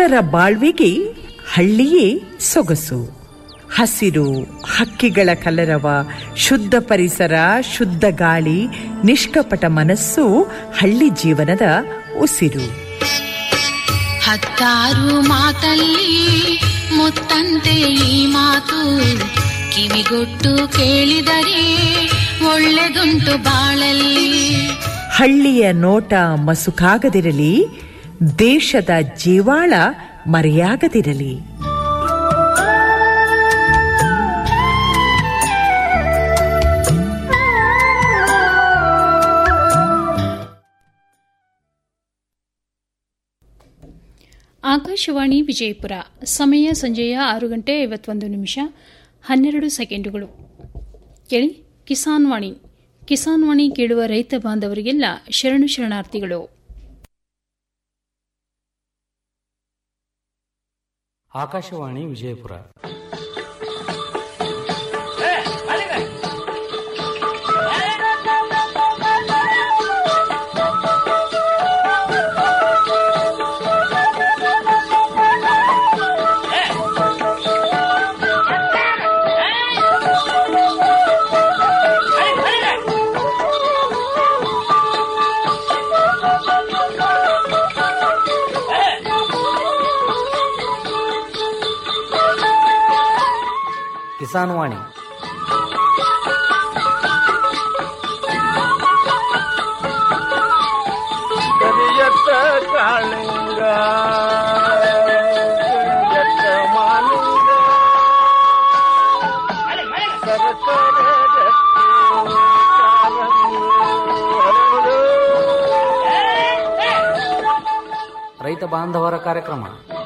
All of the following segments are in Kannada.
ರೈತರ ಬಾಳ್ವಿಗೆ ಹಳ್ಳಿಯೇ ಸೊಗಸು ಹಸಿರು ಹಕ್ಕಿಗಳ ಕಲರವ ಶುದ್ಧ ಪರಿಸರ ಶುದ್ಧ ಗಾಳಿ ನಿಷ್ಕಪಟ ಮನಸ್ಸು ಹಳ್ಳಿ ಜೀವನದ ಉಸಿರು ಹತ್ತಾರು ಮಾತಲ್ಲಿ ಮುತ್ತಂತೆ ಈ ಮಾತು ಕಿವಿಗೊಟ್ಟು ಕೇಳಿದರೆ ಒಳ್ಳೆದುಂಟು ಬಾಳಲ್ಲಿ ಹಳ್ಳಿಯ ನೋಟ ಮಸುಕಾಗದಿರಲಿ ದೇಶದ ಜೀವಾಳ ಮರೆಯಾಗದಿರಲಿ ಆಕಾಶವಾಣಿ ವಿಜಯಪುರ ಸಮಯ ಸಂಜೆಯ ಆರು ಗಂಟೆ ಐವತ್ತೊಂದು ನಿಮಿಷ ಹನ್ನೆರಡು ಸೆಕೆಂಡುಗಳು ಕೇಳಿ ಕಿಸಾನ್ ವಾಣಿ ಕಿಸಾನ್ ವಾಣಿ ಕೇಳುವ ರೈತ ಬಾಂಧವರಿಗೆಲ್ಲ ಶರಣು ಶರಣಾರ್ಥಿಗಳು ಆಕಾಶವಾಣಿ ವಿಜಯಪುರ ಕಿಸಾನ್ ವಾಣಿ ಕರಿಯತ್ತ ಕಾಳಿಂಗ ಕರಿಯತ್ತ ಮಾಲಿಂಗ ಸರಸರ ರತ್ನ ಕಾಲಂಗಿ ಹರಳು. ರೈತ ಬಾಂಧವರ ಕಾರ್ಯಕ್ರಮ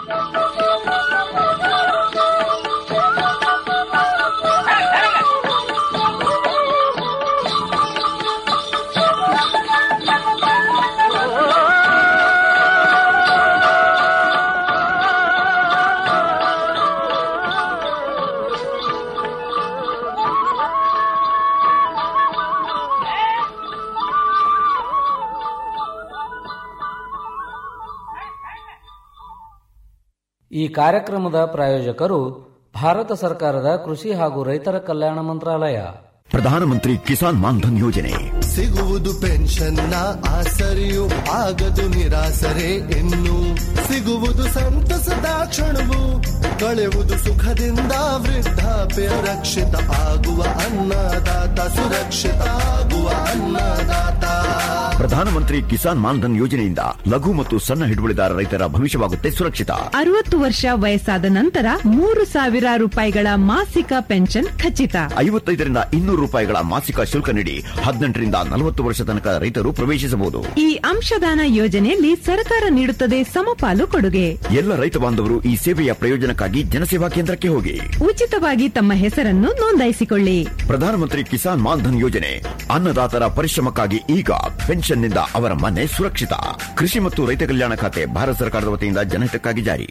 ಈ ಕಾರ್ಯಕ್ರಮದ ಪ್ರಾಯೋಜಕರು ಭಾರತ ಸರ್ಕಾರದ ಕೃಷಿ ಹಾಗೂ ರೈತರ ಕಲ್ಯಾಣ ಮಂತ್ರಾಲಯ ಪ್ರಧಾನಮಂತ್ರಿ ಕಿಸಾನ್ ಮಾನ್ಧನ್ ಯೋಜನೆ ಸಿಗುವುದು ಪೆನ್ಷನ್ನ ಆಸರೆಯು ಆಗದು ನಿರಾಸರೆ ಇನ್ನು ಸಿಗುವುದು ಸಂತಸದ ಕ್ಷಣವು ಕಳೆಯುವುದು ಸುಖದಿಂದ ವೃದ್ಧಾಪ್ಯ ರಕ್ಷಿತ ಆಗುವ ಅನ್ನದಾತ ಸುರಕ್ಷಿತ ಆಗುವ ಅನ್ನದಾತ ಪ್ರಧಾನಮಂತ್ರಿ ಕಿಸಾನ್ ಮಾನ್ಧನ್ ಯೋಜನೆಯಿಂದ ಲಘು ಮತ್ತು ಸಣ್ಣ ಹಿಡುವಳಿದಾರ ರೈತರ ಭವಿಷ್ಯವಾಗುತ್ತೆ ಸುರಕ್ಷಿತ ಅರವತ್ತು ವರ್ಷ ವಯಸ್ಸಾದ ನಂತರ ಮೂರು ಸಾವಿರ ರೂಪಾಯಿಗಳ ಮಾಸಿಕ ಪೆನ್ಷನ್ ಖಚಿತ ಐವತ್ತೈದರಿಂದ ಇನ್ನೂರು ರೂಪಾಯಿಗಳ ಮಾಸಿಕ ಶುಲ್ಕ ನೀಡಿ ಹದಿನೆಂಟರಿಂದ ನಲವತ್ತು ವರ್ಷ ತನಕ ರೈತರು ಪ್ರವೇಶಿಸಬಹುದು ಈ ಅಂಶದಾನ ಯೋಜನೆಯಲ್ಲಿ ಸರ್ಕಾರ ನೀಡುತ್ತದೆ ಸಮಪಾಲು ಕೊಡುಗೆ ಎಲ್ಲ ರೈತ ಬಾಂಧವರು ಈ ಸೇವೆಯ ಪ್ರಯೋಜನಕ್ಕಾಗಿ ಜನಸೇವಾ ಕೇಂದ್ರಕ್ಕೆ ಹೋಗಿ ಉಚಿತವಾಗಿ ತಮ್ಮ ಹೆಸರನ್ನು ನೋಂದಾಯಿಸಿಕೊಳ್ಳಿ ಪ್ರಧಾನಮಂತ್ರಿ ಕಿಸಾನ್ ಮಾನ್ಧನ್ ಯೋಜನೆ ಅನ್ನದಾತರ ಪರಿಶ್ರಮಕ್ಕಾಗಿ ಈಗ ಪೆನ್ಷನ್ನಿಂದ ಅವರ ಮನೆ ಸುರಕ್ಷಿತ ಕೃಷಿ ಮತ್ತು ರೈತ ಕಲ್ಯಾಣ ಖಾತೆ ಭಾರತ ಸರ್ಕಾರದ ವತಿಯಿಂದ ಜನಹಿತಕ್ಕಾಗಿ ಜಾರಿ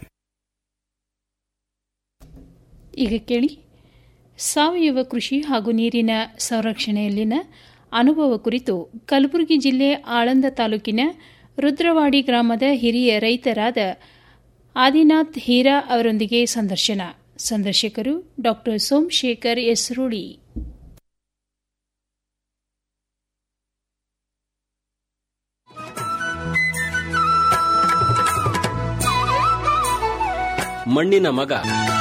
ಈಗ ಕೇಳಿ ಸಾವಯವ ಕೃಷಿ ಹಾಗೂ ನೀರಿನ ಸಂರಕ್ಷಣೆಯಲ್ಲಿನ ಅನುಭವ ಕುರಿತು ಕಲಬುರಗಿ ಜಿಲ್ಲೆ ಆಳಂದ ತಾಲೂಕಿನ ರುದ್ರವಾಡಿ ಗ್ರಾಮದ ಹಿರಿಯ ರೈತರಾದ ಆದಿನಾಥ್ ಹೀರಾ ಅವರೊಂದಿಗೆ ಸಂದರ್ಶನ ಸಂದರ್ಶಕರು ಡಾ ಸೋಮಶೇಖರ್ ಎಸ್ರೋಳಿ ಮಣ್ಣಿನ ಮಗ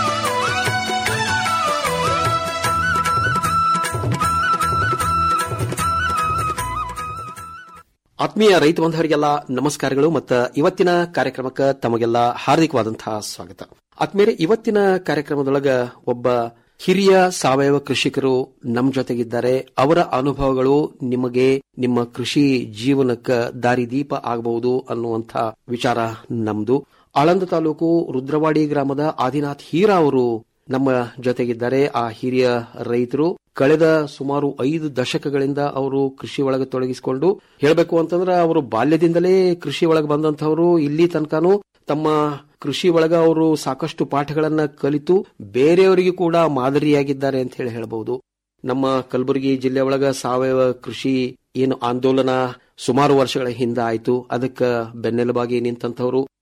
ಆತ್ಮೀಯ ರೈತ ಬಾಂಧವರಿಗೆಲ್ಲ ನಮಸ್ಕಾರಗಳು ಮತ್ತು ಇವತ್ತಿನ ಕಾರ್ಯಕ್ರಮಕ್ಕೆ ತಮಗೆಲ್ಲ ಹಾರ್ದಿಕವಾದಂತಹ ಸ್ವಾಗತ ಆತ್ಮೀಯರೇ ಇವತ್ತಿನ ಕಾರ್ಯಕ್ರಮದೊಳಗ ಒಬ್ಬ ಹಿರಿಯ ಸಾವಯವ ಕೃಷಿಕರು ನಮ್ಮ ಜೊತೆಗಿದ್ದಾರೆ ಅವರ ಅನುಭವಗಳು ನಿಮಗೆ ನಿಮ್ಮ ಕೃಷಿ ಜೀವನಕ್ಕೆ ದಾರಿದೀಪ ಆಗಬಹುದು ಅನ್ನುವಂಥ ವಿಚಾರ ನಮ್ದು ಆಳಂದ ತಾಲೂಕು ರುದ್ರವಾಡಿ ಗ್ರಾಮದ ಆದಿನಾಥ್ ಹೀರಾ ಅವರು ನಮ್ಮ ಜೊತೆಗಿದ್ದಾರೆ ಆ ಹಿರಿಯ ರೈತರು ಕಳೆದ ಸುಮಾರು ಐದು ದಶಕಗಳಿಂದ ಅವರು ಕೃಷಿ ಒಳಗೆ ತೊಡಗಿಸಿಕೊಂಡು ಹೇಳಬೇಕು ಅಂತಂದ್ರೆ ಅವರು ಬಾಲ್ಯದಿಂದಲೇ ಕೃಷಿ ಒಳಗೆ ಬಂದಂತವರು ಇಲ್ಲಿ ತನಕನೂ ತಮ್ಮ ಕೃಷಿ ಒಳಗ ಅವರು ಸಾಕಷ್ಟು ಪಾಠಗಳನ್ನ ಕಲಿತು ಬೇರೆಯವರಿಗೂ ಕೂಡ ಮಾದರಿಯಾಗಿದ್ದಾರೆ ಅಂತ ಹೇಳಿ ಹೇಳಬಹುದು ನಮ್ಮ ಕಲಬುರಗಿ ಜಿಲ್ಲೆ ಒಳಗ ಸಾವಯವ ಕೃಷಿ ಏನು ಆಂದೋಲನ ಸುಮಾರು ವರ್ಷಗಳ ಹಿಂದೆ ಆಯ್ತು ಅದಕ್ಕೆ ಬೆನ್ನೆಲುಬಾಗಿ ನಿಂತಂತವರು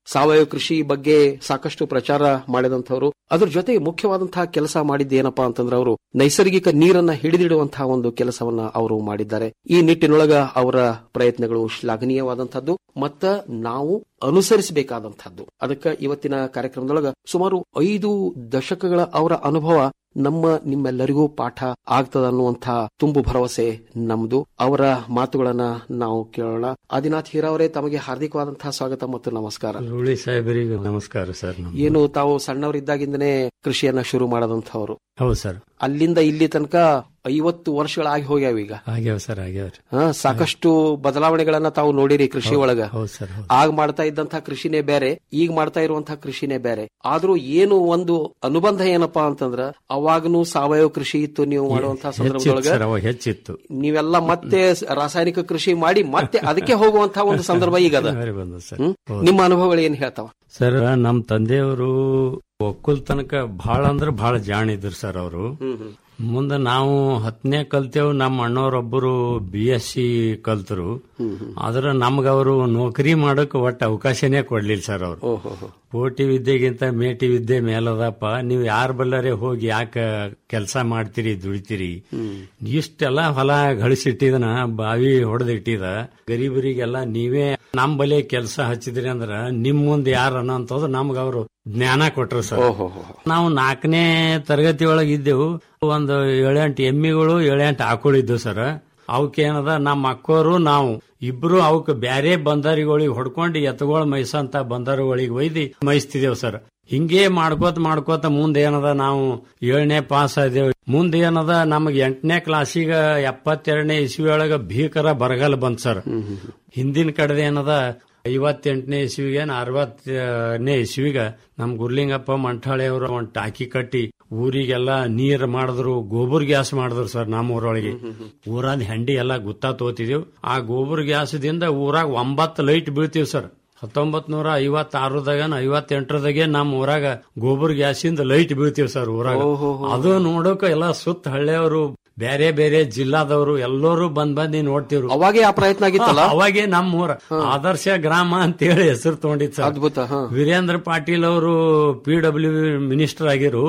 ಸಾವಯವ ಕೃಷಿ ಬಗ್ಗೆ ಸಾಕಷ್ಟು ಪ್ರಚಾರ ಮಾಡಿದಂಥವ್ರು ಅದ್ರ ಜೊತೆಗೆ ಮುಖ್ಯವಾದಂತಹ ಕೆಲಸ ಮಾಡಿದ್ದೇನಪ್ಪಾ ಅಂತಂದ್ರೆ ಅವರು ನೈಸರ್ಗಿಕ ನೀರನ್ನ ಹಿಡಿದಿಡುವಂತಹ ಒಂದು ಕೆಲಸವನ್ನ ಅವರು ಮಾಡಿದ್ದಾರೆ ಈ ನಿಟ್ಟಿನೊಳಗ ಅವರ ಪ್ರಯತ್ನಗಳು ಶ್ಲಾಘನೀಯವಾದಂತಹದ್ದು ಮತ್ತ ನಾವು ಅನುಸರಿಸಬೇಕಾದಂತಹದ್ದು ಅದಕ್ಕೆ ಇವತ್ತಿನ ಕಾರ್ಯಕ್ರಮದೊಳಗ ಸುಮಾರು ಐದು ದಶಕಗಳ ಅವರ ಅನುಭವ ನಮ್ಮ ನಿಮ್ಮೆಲ್ಲರಿಗೂ ಪಾಠ ಆಗ್ತದ ಅನ್ನುವಂತಹ ತುಂಬು ಭರವಸೆ ನಮ್ದು ಅವರ ಮಾತುಗಳನ್ನ ನಾವು ಕೇಳೋಣ ಆದಿನಾಥ್ ಹೀರಾ ಅವರೇ ತಮಗೆ ಹಾರ್ದಿಕವಾದಂತಹ ಸ್ವಾಗತ ಮತ್ತು ನಮಸ್ಕಾರ ಹುಳಿ ಸಾಹೇಬರಿಗೆ ನಮಸ್ಕಾರ ಸರ್ ನಮ್ದು. ಏನು ತಾವು ಸಣ್ಣವರಿದ್ದಾಗಿಂದನೇ ಕೃಷಿಯನ್ನ ಶುರು ಮಾಡದಂತಹವರು ಹೌದು ಸರ್ ಅಲ್ಲಿಂದ ಇಲ್ಲಿ ತನಕ ಐವತ್ತು ವರ್ಷಗಳಾಗಿ ಹೋಗ್ಯಾವ ಈಗ ಆಗ್ಯಾವ ಸರ್ ಆಗ್ಯಾವ್ರಿ ಹಾ, ಸಾಕಷ್ಟು ಬದಲಾವಣೆಗಳನ್ನ ತಾವು ನೋಡಿರಿ ಕೃಷಿ ಒಳಗ ಹೌದು ಸರ್ ಹೌದು ಆಗ ಮಾಡ್ತಾ ಇದ್ದಂತಹ ಕೃಷಿನೇ ಬೇರೆ ಈಗ ಮಾಡ್ತಾ ಇರುವಂತಹ ಕೃಷಿನೇ ಬೇರೆ ಆದ್ರೂ ಏನು ಒಂದು ಅನುಬಂಧ ಏನಪ್ಪಾ ಅಂತಂದ್ರ ಅವಾಗನು ಸಾವಯವ ಕೃಷಿ ಇತ್ತು ನೀವು ಮಾಡುವಂತಹ ಹೆಚ್ಚಿತ್ತು ಸಂದರ್ಭದೊಳಗ ಸರ್ ಅವಾಗ ಹೆಚ್ಚಿತ್ತು ನೀವೆಲ್ಲ ಮತ್ತೆ ಸ- ರಾಸಾಯನಿಕ ಕೃಷಿ ಮಾಡಿ ಮತ್ತೆ ಅದಕ್ಕೆ ಹೋಗುವಂತಹ ಒಂದು ಸಂದರ್ಭ ಈಗ ಅದ ಬೇರೆ ಬಂದದ್ದು ಸರ್ ಹ್ಮ್? ಹೌದು. ನಿಮ್ಮ ಅನುಭವಗಳು ಏನ್ ಹೇಳ್ತಾವ ಸರ್ ನಮ್ ತಂದೆಯವರು ಒಕ್ಕಲ್ ತನಕ ಬಹಳ ಅಂದ್ರೆ ಬಹಳ ಜಾಣಿದ್ರು ಸರ್ ಅವರು ಮುಂದೆ ನಾವು ಹತ್ತನೇ ಕಲ್ತೇವು ನಮ್ಮ ಅಣ್ಣವರೊಬ್ಬರು ಬಿ ಎಸ್ ಸಿ ಕಲ್ತರು ಆದ್ರೆ ನಮ್ಗ ಅವರು ನೌಕರಿ ಮಾಡಕ್ ಒಟ್ಟು ಅವಕಾಶನೇ ಕೊಡ್ಲಿಲ್ಲ ಸರ್ ಅವರು ಓಹೋ ಕೋಟಿ ವಿದ್ಯೆಗಿಂತ ಮೇಟಿ ವಿದ್ಯೆ ಮೇಲದಪ್ಪ ನೀವು ಯಾರ ಬಲ್ಲರೆ ಹೋಗಿ ಯಾಕ ಕೆಲಸ ಮಾಡ್ತೀರಿ ದುಡಿತೀರಿ ಇಷ್ಟೆಲ್ಲ ಹೊಲ ಗಳಿಸಿಟ್ಟಿದನ ಬಾವಿ ಹೊಡೆದಿಟ್ಟಿದ ಗರೀಬರಿಗೆಲ್ಲ ನೀವೇ ನಮ್ ಬಲೆ ಕೆಲಸ ಹಚ್ಚಿದ್ರಿ ಅಂದ್ರ ನಿಮ್ ಮುಂದೆ ಯಾರು ಅನ್ನೋಂಥದ್ದು ನಮ್ಗ ಅವರು ಜ್ಞಾನ ಕೊಟ್ರು ಸರ್ ಓಹೋ ನಾವು ನಾಲ್ಕನೇ ತರಗತಿ ಒಳಗೆ ಇದ್ದೆವು ಒಂದು ಏಳೆಂಟು ಎಮ್ಮಿಗಳು ಏಳೆಂಟು ಆಕಳು ಇದ್ದವು ಸರ್ ಅವಕ್ಕೇನದ ನಮ್ಮ ಅಕ್ಕೋರು ನಾವು ಇಬ್ರು ಅವಕ್ ಬ್ಯಾರೆ ಬಂದರಿಗಳಿಗೆ ಹೊಡ್ಕೊಂಡು ಎತ್ತುಗಳು ಮೈಸಂತ ಬಂದರುಗಳಿಗೆ ಒಯ್ದು ಮೈಸ್ತಿದೇವ್ ಸರ್ ಹಿಂಗೆ ಮಾಡ್ಕೋತ ಮಾಡ್ಕೋತ ಮುಂದೆ ಏನದ ನಾವು ಏಳನೇ ಪಾಸ್ ಆದೇವ್ ಮುಂದೆ ಏನದ ನಮಗ್ ಎಂಟನೇ ಕ್ಲಾಸಿಗ ಎಪ್ಪತ್ತೆರಡನೇ ಇಸ್ವಿ ಒಳಗ ಭೀಕರ ಬರಗಾಲ ಬಂತ್ ಸರ್ ಹಿಂದಿನ ಕಡೆದ ಏನದ ಐವತ್ತೆಂಟನೇ ಇಸ್ವಿಗೆ ಅರವತ್ತನೇ ಇಸ್ವಿಗ ನಮ್ ಗುರ್ಲಿಂಗಪ್ಪ ಮಂಠಾಳೆ ಅವರು ಒಂದ್ ಟಾಕಿ ಕಟ್ಟಿ ಊರಿಗೆಲ್ಲ ನೀರ್ ಮಾಡಿದ್ರು ಗೋಬರ್ ಗ್ಯಾಸ್ ಮಾಡಿದ್ರು ಸರ್ ನಮ್ಮ ಊರೊಳಗೆ ಊರಾದ ಹೆಂಡಿ ಎಲ್ಲ ಗುತ್ತಾ ತೋತಿದೀವ್ ಆ ಗೋಬರ್ ಗ್ಯಾಸದಿಂದ ಊರಾಗ ಒಂಬತ್ತು ಲೈಟ್ ಬೀಳ್ತೀವಿ ಸರ್ ಹತ್ತೊಂಬತ್ ನೂರ ಐವತ್ತಾರದಾಗ ಐವತ್ತೆಂಟರದಾಗೆ ನಮ್ಮ ಊರಾಗ ಗೋಬರ್ ಗ್ಯಾಸಿಂದ ಲೈಟ್ ಬೀಳ್ತೀವಿ ಸರ್ ಊರಾಗ ಅದು ನೋಡೋಕ ಎಲ್ಲ ಸುತ್ತ ಹಳ್ಳಿಯವರು ಬೇರೆ ಬೇರೆ ಜಿಲ್ಲಾದವರು ಎಲ್ಲರೂ ಬಂದ್ ಬಂದು ನೋಡ್ತಿವ್ರು ಅವಾಗೆ ಆ ಪ್ರಯತ್ನ ಆಗಿತ್ತಲ್ಲ ಅವಾಗೆ ನಮ್ಮ ಊರ ಆದರ್ಶ ಗ್ರಾಮ ಅಂತೇಳಿ ಹೆಸರು ತಗೊಂಡಿತ್ತು ಸರ್ ಅದ್ಭುತ ಹ ವೀರೇಂದ್ರ ಪಾಟೀಲ್ ಅವರು ಪಿ ಡಬ್ಲ್ಯೂ ಮಿನಿಸ್ಟರ್ ಆಗಿರು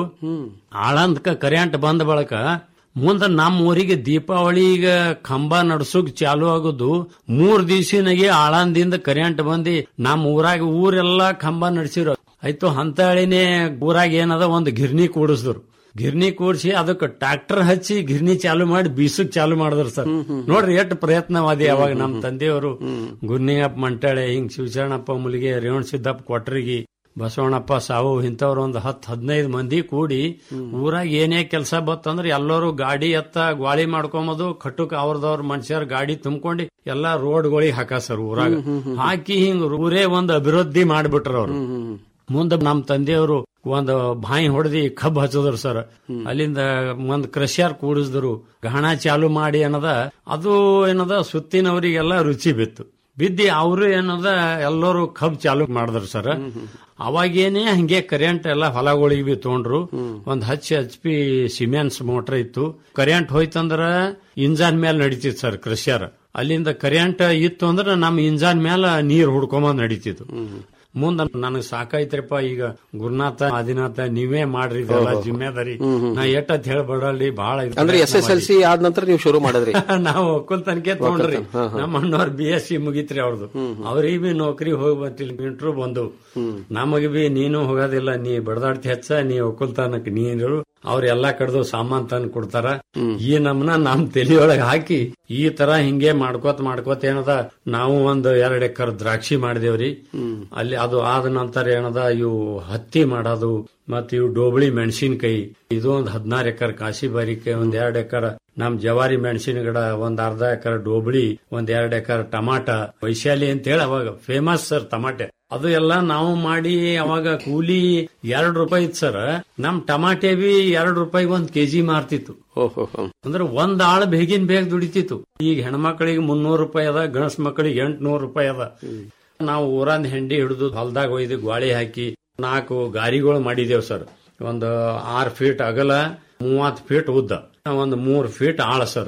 ಆಳಂದಕ ಕರೆಂಟ್ ಬಂದ ಬಳಕ ಮುಂದ ನಮ್ಮ ಊರಿಗೆ ದೀಪಾವಳಿಗ ಕಂಬ ನಡ್ಸೋಕ್ ಚಾಲು ಆಗೋದು ಮೂರ್ ದಿವಸಿನಾಗೆ ಆಳಂದಿಂದ ಕರೆಂಟ್ ಬಂದಿ ನಮ್ಮ ಊರಾಗ ಊರೆಲ್ಲ ಕಂಬ ನಡ್ಸಿರೋ ಆಯ್ತು ಹಂತಳಿನೇ ಊರಾಗ ಏನದ ಒಂದು ಗಿರ್ನಿ ಕೂಡಿಸಿದ್ರು ಗಿರ್ನಿ ಕೂಡಿಸಿ ಅದಕ್ಕೆ ಟ್ರಾಕ್ಟರ್ ಹಚ್ಚಿ ಗಿರ್ನಿ ಚಾಲು ಮಾಡಿ ಬೀಸಕ್ ಚಾಲು ಮಾಡಿದ್ರು ಸರ್ ನೋಡ್ರಿ ಎಷ್ಟು ಪ್ರಯತ್ನವಾದಿ ಅವಾಗ ನಮ್ಮ ತಂದೆಯವರು ಗುರ್ನಿಯಪ್ಪ ಮಂಟಾಳೆ ಹಿಂಗ್ ಶಿವಶರಣಪ್ಪ ಮುಲಿಗೆ ರೇವಣ ಸಿದ್ದಪ್ಪ ಕೊಟ್ರಿಗೆ ಬಸವಣ್ಣಪ್ಪ ಸಾವು ಇಂಥವ್ರು ಒಂದು ಹತ್ತು ಹದಿನೈದು ಮಂದಿ ಕೂಡಿ ಊರಾಗ ಏನೇ ಕೆಲಸ ಬತ್ತಂದ್ರೆ ಎಲ್ಲರೂ ಗಾಡಿ ಎತ್ತ ಗ್ವಾಳಿ ಮಾಡ್ಕೊಂಬದು ಕಟ್ಟುಕ್ ಅವ್ರದವ್ರ ಮನುಷ್ಯರ ಗಾಡಿ ತುಂಬ್ಕೊಂಡು ಎಲ್ಲಾ ರೋಡ್ಗಳಿಗೆ ಹಾಕ ಸರ್ ಊರಾಗ ಹಾಕಿ ಹಿಂಗ್ ಊರೇ ಒಂದು ಅಭಿವೃದ್ಧಿ ಮಾಡ್ಬಿಟ್ರ ಅವ್ರು ಮುಂದೆ ನಮ್ಮ ತಂದೆಯವರು ಒಂದು ಬಾಯಿ ಹೊಡೆದಿ ಕಬ್ಬು ಹಚ್ಚದ್ರು ಸರ್ ಅಲ್ಲಿಂದ ಒಂದ್ ಕ್ರಷರ್ ಕೂಡಿಸಿದ್ರು ಗಹಣ ಚಾಲು ಮಾಡಿ ಅನ್ನದ ಅದು ಏನದ ಸುತ್ತಿನವರಿಗೆಲ್ಲ ರುಚಿ ಬಿತ್ತು ಬಿದ್ದಿ ಅವರು ಏನದ ಎಲ್ಲರೂ ಕಬ್ ಚಾಲು ಮಾಡಿದ್ರು ಸರ್ ಅವಾಗೇನೆ ಹಂಗೆ ಕರೆಂಟ್ ಎಲ್ಲ ಹೊಲಗಳಿಗೆ ಬಿ ತಗೊಂಡ್ರು ಒಂದ್ ಹಚ್ ಎಚ್ ಪಿ ಸಿಮೆನ್ಸ್ ಮೋಟರ್ ಇತ್ತು ಕರೆಂಟ್ ಹೋಯ್ತಂದ್ರ ಇಂಜನ್ ಮೇಲೆ ನಡೀತಿತ್ತು ಸರ್ ಕ್ರಷರ್ ಅಲ್ಲಿಂದ ಕರೆಂಟ್ ಇತ್ತು ಅಂದ್ರೆ ನಮ್ ಇಂಜನ್ ಮೇಲೆ ನೀರ್ ಹುಡ್ಕೊಂಬಂದ್ ನಡೀತಿತ್ತು ಮುಂದ ನನಗ್ ಸಾಕಾಯ್ತ್ರಪ್ಪ ಈಗ ಗುರುನಾಥ ಆದಿನಾಥ ನೀವೇ ಮಾಡ್ರಿ ಇದೆಲ್ಲ ಜಿಮ್ಮೆದಾರಿ ನಾ ಎಟ್ಟತ್ ಹೇಳ್ಬೇಡಲ್ಲಿ ಬಹಳ ಇದು ಅಂದ್ರೆ ಎಸ್ ಎಸ್ ಎಲ್ ಸಿ ಆದ ನಂತರ ನೀವು ಶುರು ಮಾಡಿದ್ರಿ ನಾವು ಒಕ್ಕಲ್ ತನಕ ತಗೊಂಡ್ರಿ ನಮ್ಮ ಅಣ್ಣವ್ರ ಬಿ ಎಸ್ ಸಿ ಮುಗಿತ್ರಿ ಅವ್ರದ್ದು ಅವ್ರಿಗೆ ಬಿ ನೌಕರಿ ಹೋಗಿ ಬಂತಿಲ್ಲ ಇಂಟ್ರೂ ಬಂದು ನಮಗೆ ಬಿ ನೀನು ಹೋಗೋದಿಲ್ಲ ನೀ ಬಡದಾಡ್ತಿ ಹೆಚ್ಚ ನೀ ಒಕ್ಕಲ್ತನಕ್ ನೀರು ಅವ್ರ ಎಲ್ಲಾ ಕಡ್ದು ಸಾಮಾನ್ ತಂದು ಕೊಡ್ತಾರ ಈ ನಮ್ನ ನಮ್ ತಲಿಯೊಳಗ ಹಾಕಿ ಈ ತರ ಹಿಂಗೆ ಮಾಡ್ಕೋತ ಮಾಡ್ಕೋತ ಏನದ ನಾವು ಒಂದು ಎರಡ್ ಎಕರ್ ದ್ರಾಕ್ಷಿ ಮಾಡಿದೇವ್ರಿ ಅಲ್ಲಿ ಅದು ಆದ ನಂತರ ಏನದ ಇವು ಹತ್ತಿ ಮಾಡೋದು ಮತ್ ಇವು ಡೋಬಳಿ ಮೆಣಸಿನಕಾಯಿ ಇದು ಒಂದ್ ಹದಿನಾರು ಎಕರ್ ಕಾಶಿ ಬಾರಿಕೆ ಒಂದ್ ಎರಡ್ ಎಕರ್ ನಮ್ ಜವಾರಿ ಮೆಣಸಿನ ಗಿಡ ಒಂದ್ ಅರ್ಧ ಎಕರ್ ಡೋಬಳಿ ಒಂದ್ ಎರಡ್ ಎಕರ್ ಟಮಾಟ ವೈಶಾಲಿ ಅಂತ ಹೇಳಿ ಅವಾಗ ಫೇಮಸ್ ಸರ್ ಟಮಾಟೆ ಅದು ಎಲ್ಲ ನಾವು ಮಾಡಿ ಅವಾಗ ಕೂಲಿ ಎರಡ್ ರೂಪಾಯಿ ಇತ್ತು ಸರ್ ನಮ್ ಟಮಾಟೆ ಬಿ ಎರಡ್ ರೂಪಾಯಿ ಒಂದ್ ಕೆಜಿ ಮಾರ್ತಿತ್ತು ಓಹೋ ಅಂದ್ರೆ ಒಂದ್ ಆಳ್ ಬೇಗಿನ ಬೇಗ ದುಡಿತಿತ್ತು ಈಗ ಹೆಣ್ಮಕ್ಳಿಗೆ ಮುನ್ನೂರು ರೂಪಾಯಿ ಅದ ಗಣಸ್ ಮಕ್ಕಳಿಗೆ ಎಂಟ್ನೂರು ರೂಪಾಯಿ ಅದ ನಾವು ಊರಂದ್ ಹೆಂಡಿ ಹಿಡಿದು ಹೊಲ್ದಾಗ ಒಯ್ದು ಗ್ವಾಳಿ ಹಾಕಿ ನಾಲ್ಕು ಗಾರಿಗಳು ಮಾಡಿದೇವ್ ಸರ್ ಒಂದು ಆರ್ ಫೀಟ್ ಅಗಲ ಮೂವತ್ ಫೀಟ್ ಉದ್ದ ಒಂದು ಮೂರ್ ಫೀಟ್ ಆಳ ಸರ್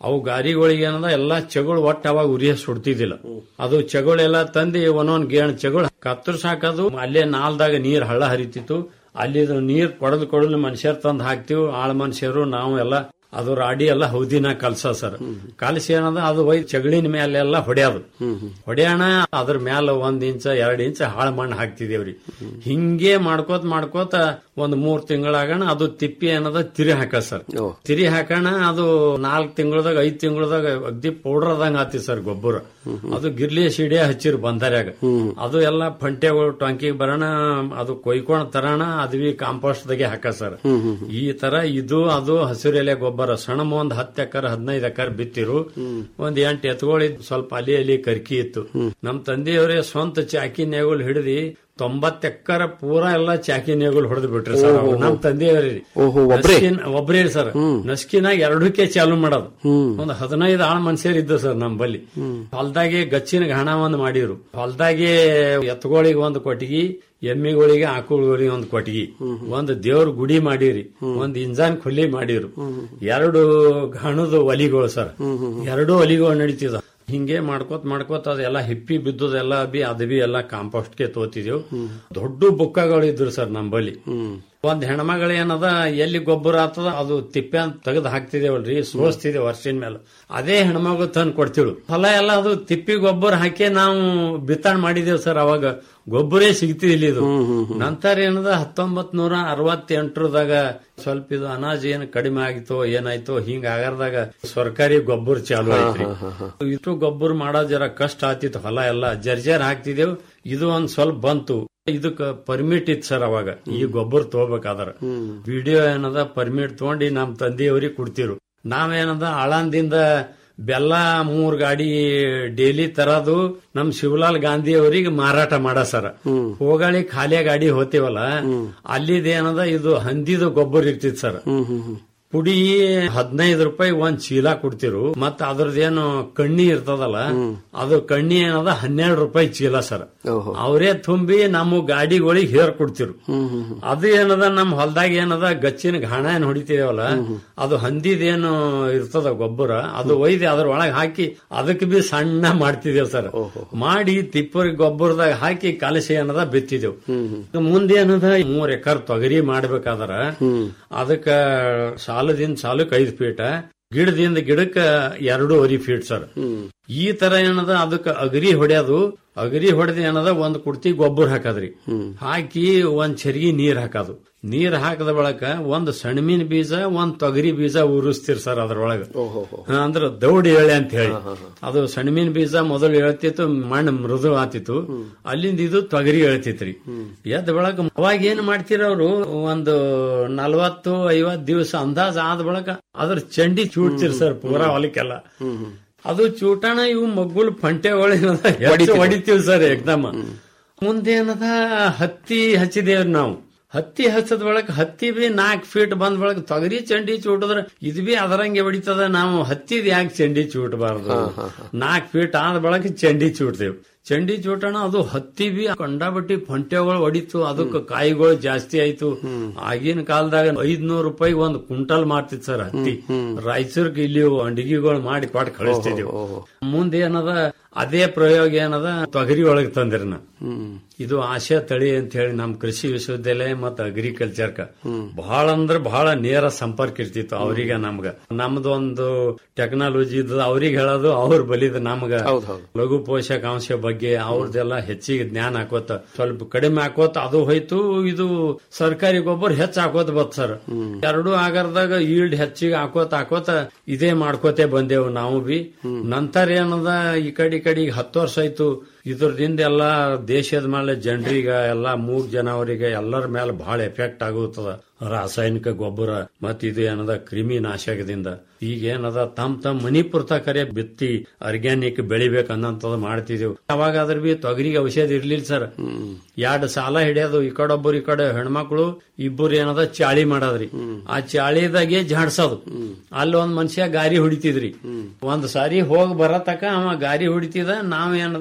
ಅವು ಗಾರಿಗಳಿಗೆ ಏನದ ಎಲ್ಲಾ ಚಗಳು ಒಟ್ಟ ಅವಾಗ ಉರಿಯ ಸುಡ್ತಿದ್ದಿಲ್ಲ ಅದು ಚಗಳೆಲ್ಲ ತಂದು ಒಂದೊಂದ್ ಗೇಣ್ ಚಗಳು ಕತ್ತರ್ಸ್ ಹಾಕೋದು ಅಲ್ಲೇ ನಾಲ್ದಾಗ ನೀರ್ ಹಳ್ಳ ಹರಿತಿತ್ತು ಅಲ್ಲಿ ನೀರ್ ಕೊಡದು ಕೊಡಲು ಮನುಷ್ಯರ್ ತಂದು ಹಾಕ್ತಿವ್ ಆಳ್ ಮನುಷ್ಯರು ನಾವು ಎಲ್ಲ ಅದು ರಾಡಿ ಎಲ್ಲ ಹೌದಿನ ಕಲ್ಸ ಸರ್ ಕಲಸಿ ಏನದ ಅದು ಒಯ್ ಚಗಳಿನ ಮೇಲೆಲ್ಲ ಹೊಡೆಯೋದು ಹೊಡೆಯೋಣ ಅದ್ರ ಮ್ಯಾಲ ಒಂದ್ ಇಂಚ ಎರಡ್ ಇಂಚ ಹಾಳ ಮಣ್ಣು ಹಾಕ್ತಿದೇವ್ರಿ ಹಿಂಗೆ ಮಾಡ್ಕೋತ ಮಾಡ್ಕೋತ ಒಂದ್ ಮೂರ್ ತಿಂಗಳಾಗಣ ಅದು ತಿಪ್ಪಿ ಏನದ ತಿರಿ ಹಾಕ ಸರ್ ತಿರಿ ಹಾಕೋಣ ಅದು ನಾಲ್ಕ್ ತಿಂಗಳದಾಗ ಐದ್ ತಿಂಗಳದಾಗ ಅಗ್ದಿ ಪೌಡರ್ ಆದಂಗ ಆತಿ ಸರ್ ಗೊಬ್ಬರ ಅದು ಗಿರ್ಲಿ ಸಿಡಿಯ ಹಚ್ಚಿರ್ ಬಂದಾರ್ಯಾಗ ಅದು ಎಲ್ಲ ಫಂಟೆಗಳು ಟೊಂಕಿಗೆ ಬರೋಣ ಅದು ಕೊಯ್ಕೊಂಡ್ ತರೋಣ ಅದ್ವಿ ಕಾಂಪೋಸ್ಟ್ ದಾಗೆ ಹಾಕ ಸರ್ ಈ ತರ ಇದು ಅದು ಹಸಿರು ಎಲೆ ಗೊಬ್ಬರ ಸಣ್ಣ ಒಂದ್ ಹತ್ತು ಎಕರ್ ಹದಿನೈದು ಎಕರ್ ಬಿತ್ತಿರು ಒಂದ್ ಎಂಟು ಎತ್ಗಳಿದ್ ಸ್ವಲ್ಪ ಅಲ್ಲಿ ಅಲ್ಲಿ ಕರ್ಕಿ ಇತ್ತು ನಮ್ ತಂದೆಯವರೇ ಸ್ವಂತ ಚಾಕಿ ನೇಗುಲ್ ಹಿಡಿದಿ ತೊಂಬತ್ ಎಕರ ಪೂರಾ ಎಲ್ಲ ಚಾಕಿ ನೇಗುಲ್ ಹೊಡೆದು ಬಿಟ್ರಿ ಸರ್ ಅವ್ರು. ನಮ್ ತಂದೆಯವರೇ ಓಹೋ, ಒಬ್ರೇ? ಒಬ್ರೇ ಸರ್ ನಸ್ಕಿನಾಗ ಎರಡಕ್ಕೆ ಚಾಲು ಮಾಡೋದು ಒಂದ್ ಹದಿನೈದು ಆಳ್ ಮನುಷ್ಯರ್ ಇದ್ದು ಸರ್ ನಮ್ ಬಲ್ಲಿ ಹೊಲ್ದಾಗೆ ಗಚ್ಚಿನ ಘಾಣ ಒಂದ್ ಮಾಡಿರು ಹೊಲ್ದಾಗೆ ಎತ್ತುಗಳಿಗೆ ಒಂದು ಕೊಟ್ಟಿಗಿ ಎಮ್ಮಿಗಳಿಗೆ ಆಕಳುಗಳಿಗೆ ಒಂದು ಕೊಟ್ಟಿಗಿ ಒಂದು ದೇವ್ರ ಗುಡಿ ಮಾಡಿರಿ ಒಂದ್ ಇಂಜಾನ್ ಖುಲ್ಲಿ ಮಾಡಿರು ಎರಡು ಘಾಣದ ಒಲಿಗಳು ಸರ್ ಎರಡು ಒಲಿಗಳು ನಡೀತಿದ ಹಿಂಗೆ ಮಾಡ್ಕೋತ ಮಾಡ್ಕೋತ ಅದೆಲ್ಲ ಹಿಪ್ಪಿ ಬಿದ್ದುದೆಲ್ಲ ಬಿ ಅದ್ ಬಿ ಎಲ್ಲ ಕಾಂಪೋಸ್ಟ್ಗೆ ತೋತಿದೆವು ದೊಡ್ಡ ಬುಕ್ಕಗಳು ಇದ್ರು ಸರ್ ನಮ್ಮಲ್ಲಿ ಒಂದ್ ಹೆಣ್ಮಗಳು ಏನದ ಎಲ್ಲಿ ಗೊಬ್ಬರ ಆಗ್ತದ ಅದು ತಿಪ್ಪೆ ಅಂತ ತೆಗೆದು ಹಾಕ್ತಿದೇವಲ್ರಿ ಸೋಸ್ತಿದೆ ವರ್ಷಿನ ಮೇಲೆ ಅದೇ ಹೆಣ್ಮಗು ತಂದು ಕೊಡ್ತಿಳು ಹೊಲ ಎಲ್ಲ ಅದು ತಿಪ್ಪಿ ಗೊಬ್ಬರ ಹಾಕಿ ನಾವು ಬಿತ್ತನೆ ಮಾಡಿದೇವ್ ಸರ್ ಅವಾಗ ಗೊಬ್ಬರೇ ಸಿಗ್ತಿದಿಲ್ಲ ಇದು ನಂತರ ಏನದ ಹತ್ತೊಂಬತ್ ನೂರ ಅರವತ್ತೆಂಟರದಾಗ ಸ್ವಲ್ಪ ಇದು ಅನಾಜ್ ಏನ್ ಕಡಿಮೆ ಆಗಿತ್ತೋ ಏನಾಯ್ತೋ ಹಿಂಗ ಆಗರ್ದಾಗ ಸರ್ಕಾರಿ ಗೊಬ್ಬರ ಚಾಲು ಆಯ್ತ್ರಿ ಇಷ್ಟು ಗೊಬ್ಬರ ಮಾಡೋದ್ ಜರ ಕಷ್ಟ ಆತಿತ್ತು ಹೊಲ ಎಲ್ಲ ಜರ್ಜರ್ ಹಾಕ್ತಿದೇವ್ ಇದು ಒಂದ್ ಸ್ವಲ್ಪ ಬಂತು ಇದಕ್ಕ ಪರ್ಮಿಟ್ ಇತ್ತು ಸರ್ ಅವಾಗ ಈ ಗೊಬ್ಬರ ತಗೋಬೇಕಾದ್ರ ವಿಡಿಯೋ ಏನದ ಪರ್ಮಿಟ್ ತಗೊಂಡು ನಮ್ ತಂದೆಯವ್ರಿಗೆ ಕೊಡ್ತಿರು ನಾವೇನದ ಆಳಂದಿಂದ ಬೆಲ್ಲ ಮೂರ್ ಗಾಡಿ ಡೈಲಿ ತರದು ನಮ್ ಶಿವಲಾಲ್ ಗಾಂಧಿ ಅವರಿಗೆ ಮಾರಾಟ ಮಾಡ ಸರ್ ಹೋಗಾಳಿ ಖಾಲಿ ಗಾಡಿ ಹೋತಿವಲ್ಲ ಅಲ್ಲಿದೇನದ ಇದು ಹಂದಿದ ಗೊಬ್ಬರ ಇರ್ತಿತ್ ಸರ್ ಪುಡಿ ಹದಿನೈದು ರೂಪಾಯಿ ಒಂದ್ ಚೀಲ ಕೊಡ್ತಿರು ಮತ್ತ ಅದ್ರದ್ದೇನು ಕಣ್ಣಿ ಇರ್ತದಲ್ಲ ಅದು ಕಣ್ಣಿ ಏನದ ಹನ್ನೆರಡು ರೂಪಾಯಿ ಚೀಲ ಸರ್ ಅವರೇ ತುಂಬಿ ನಮ್ಮ ಗಾಡಿಗಳಿಗೆ ಹೇರ್ ಕೊಡ್ತಿರು ಅದು ಏನದ ನಮ್ ಹೊಲದಾಗ ಏನದ ಗಚ್ಚಿನ ಘಾಣ ಏನ್ ಹೊಡಿತೀವಲ್ಲ ಅದು ಹಂದಿದೇನು ಇರ್ತದ ಗೊಬ್ಬರ ಅದು ಒಯ್ದು ಅದ್ರ ಒಳಗ್ ಹಾಕಿ ಅದಕ್ಕೆ ಬಿ ಸಣ್ಣ ಮಾಡ್ತಿದೇವ್ ಸರ್ ಮಾಡಿ ತಿಪ್ಪರಿ ಗೊಬ್ಬರದಾಗ ಹಾಕಿ ಕಲಸಿ ಏನದ ಬಿತ್ತಿದೆವು ಮುಂದೆ ಏನದ ಮೂರ್ ಎಕರ್ ತೊಗರಿ ಮಾಡ್ಬೇಕಾದ್ರ ಅದಕ್ಕ ಸಾಲದಿಂದ ಸಾಲಕ್ಕೆ ಐದು ಫೀಟ್ ಗಿಡದಿಂದ ಗಿಡಕ್ಕ ಎರಡೂವರೆ ಫೀಟ್ ಸರ್ ಈ ತರ ಏನದ ಅದಕ್ಕ ಅಗರಿ ಹೊಡ್ಯೋದು ಅಗರಿ ಹೊಡೆದ ಏನದ ಒಂದ್ ಕುಡ್ತಿ ಗೊಬ್ಬರ ಹಾಕದ್ರಿ ಹಾಕಿ ಒಂದ್ ಚರ್ಗಿ ನೀರ್ ಹಾಕೋದು ನೀರ್ ಹಾಕದ ಬಳಕ ಒಂದ್ ಸಣ್ಣಿನ ಬೀಜ ಒಂದ್ ತೊಗರಿ ಬೀಜ ಉರಿಸ್ತಿರ್ ಸರ್ ಅದ್ರೊಳಗ ಹಾ, ಅಂದ್ರ ದೌಡಿ ಎಳೆ ಅಂತ ಹೇಳಿ ಅದು ಸಣ್ಣಿನ ಬೀಜ ಮೊದಲು ಹೇಳ್ತಿತ್ತು ಮಣ್ಣು ಮೃದು ಆತಿತ್ತು ಅಲ್ಲಿಂದ ಇದು ತೊಗರಿ ಹೇಳ್ತಿತ್ರಿ ಎದ್ದ ಬಳಕ ಅವಾಗ ಏನ್ ಮಾಡ್ತಿರ ಅವ್ರು ಒಂದು ನಲ್ವತ್ತು ಐವತ್ ದಿವಸ ಅಂದಾಜ್ ಆದ ಬಳಕ ಅದ್ರ ಚಂಡಿ ಚೂಡ್ತಿರ್ ಸರ್ ಪೂರಾ ಹೊಲಕ್ಕೆಲ್ಲ ಅದು ಚೂಟಣ ಇವು ಮಗ್ಗುಲ್ ಫಂಟೆಗಳು ಹೆಚ್ಚು ಹೊಡಿತೀವಿ ಸರ್ ಏಕ್ದಮ್ ಮುಂದೆ ಏನದ ಹತ್ತಿ ಹಚ್ಚಿದೇವ್ರಿ ನಾವು ಹತ್ತಿ ಹಚ್ಚದ ಒಳಗ ಹತ್ತಿ ಬಿ ನಾಲ್ಕು ಫೀಟ್ ಬಂದ್ ಒಳಗ ತೊಗರಿ ಚಂಡಿ ಚೂಟಿದ್ರ ಇದು ಬಿ ಅದರಂಗೆ ಹೊಡಿತದ ನಾವು ಹತ್ತಿದ್ ಯಾಕೆ ಚಂಡಿ ಚೂಟಬಾರ್ದು ನಾಲ್ಕು ಫೀಟ್ ಆದ ಬಳಕ ಚಂಡಿ ಚೂಟ್ತೇವ್ ಚಂಡಿ ಚೂಟಣ ಅದು ಹತ್ತಿ ಬಿ ಕಂಡಾಬಟ್ಟಿ ಫಂಟೆಗಳು ಹೊಡಿತು ಅದಕ್ಕೆ ಕಾಯಿಗಳು ಜಾಸ್ತಿ ಆಯ್ತು ಆಗಿನ ಕಾಲದಾಗ ಐದ್ನೂರು ರೂಪಾಯಿ ಒಂದು ಕ್ವಿಂಟಲ್ ಮಾಡ್ತಿತ್ ಸರ್ ಹತ್ತಿ ರಾಯಚೂರ್ಗೆ ಇಲ್ಲಿ ಅಂಡಿಗೆಗಳು ಮಾಡಿ ಕೊಟ್ಟು ಕಳಿಸ್ತಿದೀವಿ ಮುಂದೆ ಏನದ ಅದೇ ಪ್ರಯೋಗ ಏನದ ತೊಗರಿ ಒಳಗೆ ತಂದಿರ ನಾ ಇದು ಆಶಾ ತಳಿ ಅಂತ ಹೇಳಿ ನಮ್ ಕೃಷಿ ವಿಶ್ವವಿದ್ಯಾಲಯ ಮತ್ತು ಅಗ್ರಿಕಲ್ಚರ್ ಬಹಳ ಅಂದ್ರ ಬಹಳ ನೇರ ಸಂಪರ್ಕ ಇರ್ತಿತ್ತು ಅವ್ರಿಗೆ ನಮ್ಗ ನಮ್ದೊಂದು ಟೆಕ್ನಾಲಜಿ ಇದ್ದು ಅವ್ರಿಗೆ ಹೇಳೋದು ಅವ್ರ ಬಲಿದ ನಮ್ಗ ಲಘು ಪೋಷಕಾಂಶ ಬಗ್ಗೆ ಅವ್ರದ್ದೆಲ್ಲ ಹೆಚ್ಚಿಗೆ ಜ್ಞಾನ ಹಾಕೋತ ಸ್ವಲ್ಪ ಕಡಿಮೆ ಹಾಕೋತ ಅದು ಹೋಯ್ತು ಇದು ಸರ್ಕಾರಿ ಗೊಬ್ಬರ ಹೆಚ್ಚು ಹಾಕೋತ ಬತ್ ಸರ್ ಎರಡು ಆಗರ್ದಾಗ ಈಲ್ಡ್ ಹೆಚ್ಚಿಗೆ ಹಾಕೋತ ಹಾಕೋತ ಇದೇ ಮಾಡ್ಕೋತೆ ಬಂದೇವು ನಾವು ಬಿ ನಂತರ ಏನದ ಈ ಕಡೆ ಈ ಕಡೆ ಈಗ ಹತ್ತು ವರ್ಷ ಆಯ್ತು ಇದ್ರದಿಂದ ಎಲ್ಲ ದೇಶದ ಮೇಲೆ ಜನರಿಗೆ ಎಲ್ಲ ಮೂಗ್ ಜನವರಿಗೆ ಎಲ್ಲರ ಮೇಲೆ ಬಹಳ ಎಫೆಕ್ಟ್ ಆಗುತ್ತದ ರಾಸಾಯನಿಕ ಗೊಬ್ಬರ ಮತ್ ಇದು ಏನದ ಕ್ರಿಮಿ ನಾಶಕದಿಂದ ಈಗ ಏನದ ತಮ್ ತಮ್ ಮನಿ ಪುರ್ತಕರೆ ಬಿತ್ತಿ ಆರ್ಗ್ಯಾನಿಕ್ ಬೆಳಿಬೇಕು ಅನ್ನಂತದ್ ಮಾಡ್ತಿದೆವು ಅವಾಗ ಅದ್ರ ಬಿ ತೊಗರಿಗೆ ಔಷಧ ಇರ್ಲಿಲ್ಲ ಸರ್ ಎರಡು ಸಾಲ ಹಿಡಿಯೋದು ಈ ಕಡೆ ಒಬ್ಬರು ಈ ಕಡೆ ಹೆಣ್ಮಕ್ಳು ಇಬ್ಬರು ಏನದ ಚಾಳಿ ಮಾಡದ್ರಿ ಆ ಚಾಳಿದಾಗೆ ಜಾಡ್ಸೋದು ಅಲ್ಲಿ ಒಂದ್ ಮನುಷ್ಯ ಗಾರಿ ಹೊಡಿತಿದ್ರಿ ಒಂದ್ ಸಾರಿ ಹೋಗಿ ಬರತಕ ಅವ ಗಾರಿ ಹೊಡಿತಿದ ನಾವ್ ಏನದ ಜಾಡ್ಸೋ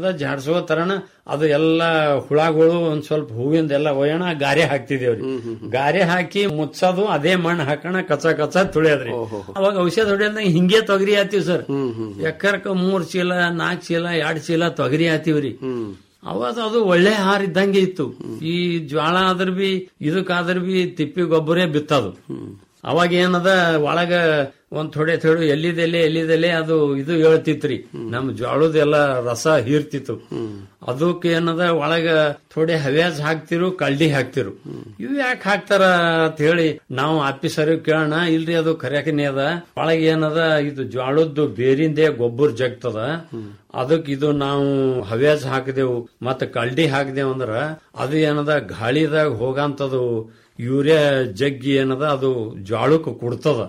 ಕಸೋ ತರಣ ಅದು ಎಲ್ಲ ಹುಳಗಳು ಒಂದ್ ಸ್ವಲ್ಪ ಹೂವಿಂದ ಎಲ್ಲ ಒಯ್ಯೋಣ ಗಾರೆ ಹಾಕ್ತಿದೇವ್ರಿ ಗಾರೆ ಹಾಕಿ ಮುಚ್ಚೋದು ಅದೇ ಮಣ್ಣು ಹಾಕೋಣ ಕಚ್ಚ ಕಚ್ಚ ತುಳಿಯೋದ್ರಿ ಅವಾಗ ಔಷಧ ಹೊಡೆಯೋದ ಹಿಂಗೆ ತೊಗರಿ ಹಾಕ್ತಿವಿ ಸರ್ ಎಕರ್ಕ ಮೂರ್ ಚೀಲ ನಾಲ್ಕ್ ಚೀಲ ಎರಡ್ ಚೀಲ ತೊಗರಿ ಹಾಕ್ತಿವ್ರಿ ಅವಾಗ ಅದು ಒಳ್ಳೆ ಹಾರ ಇದ್ದಂಗೆ ಇತ್ತು ಈ ಜ್ವಾಳ ಆದ್ರ ಬಿ ಇದಕ್ಕಾದ್ರ ಬಿ ತಿಪ್ಪಿ ಗೊಬ್ಬರೇ ಬಿತ್ತದು ಅವಾಗ ಏನದ ಒಳಗ ಒಂದ್ ಥೋಡೆ ಥೋಡೆ ಎಲ್ಲಿದೆಲೆ ಎಲ್ಲಿದೆಲೆ ಅದು ಇದು ಹೇಳ್ತಿತ್ರಿ ನಮ್ ಜ್ವಾಳದೆಲ್ಲ ರಸ ಹೀರ್ತಿತ್ತು ಅದಕ್ಕೆ ಏನದ ಒಳಗ ಥೋಡೆ ಹವ್ಯಾಸ ಹಾಕ್ತಿರು ಕಳ್ಳಿ ಹಾಕ್ತಿರು ಇವ್ ಯಾಕೆ ಹಾಕ್ತಾರ ಅಂತ ಹೇಳಿ ನಾವು ಆಫೀಸರ್ ಕೇಳೋಣ ಇಲ್ರಿ ಅದು ಕರ್ಯಾಕನೇ ಅದ ಒಳಗ ಏನದ ಇದು ಜ್ವಾಳದ್ದು ಬೇರಿಂದೆ ಗೊಬ್ಬರ ಜಗ್ತದ ಅದಕ್ ಇದು ನಾವು ಹವ್ಯಾಸ ಹಾಕಿದೆವು ಮತ್ತ ಕಳ್ಳಿ ಹಾಕಿದೆವು ಅಂದ್ರ ಅದು ಏನದ ಗಾಳಿದಾಗ ಹೋಗಂತದು ಯೂರಿಯಾ ಜಗ್ಗಿ ಏನದ ಅದು ಜ್ವಾಳಕ್ಕೆ ಕೊಡ್ತದ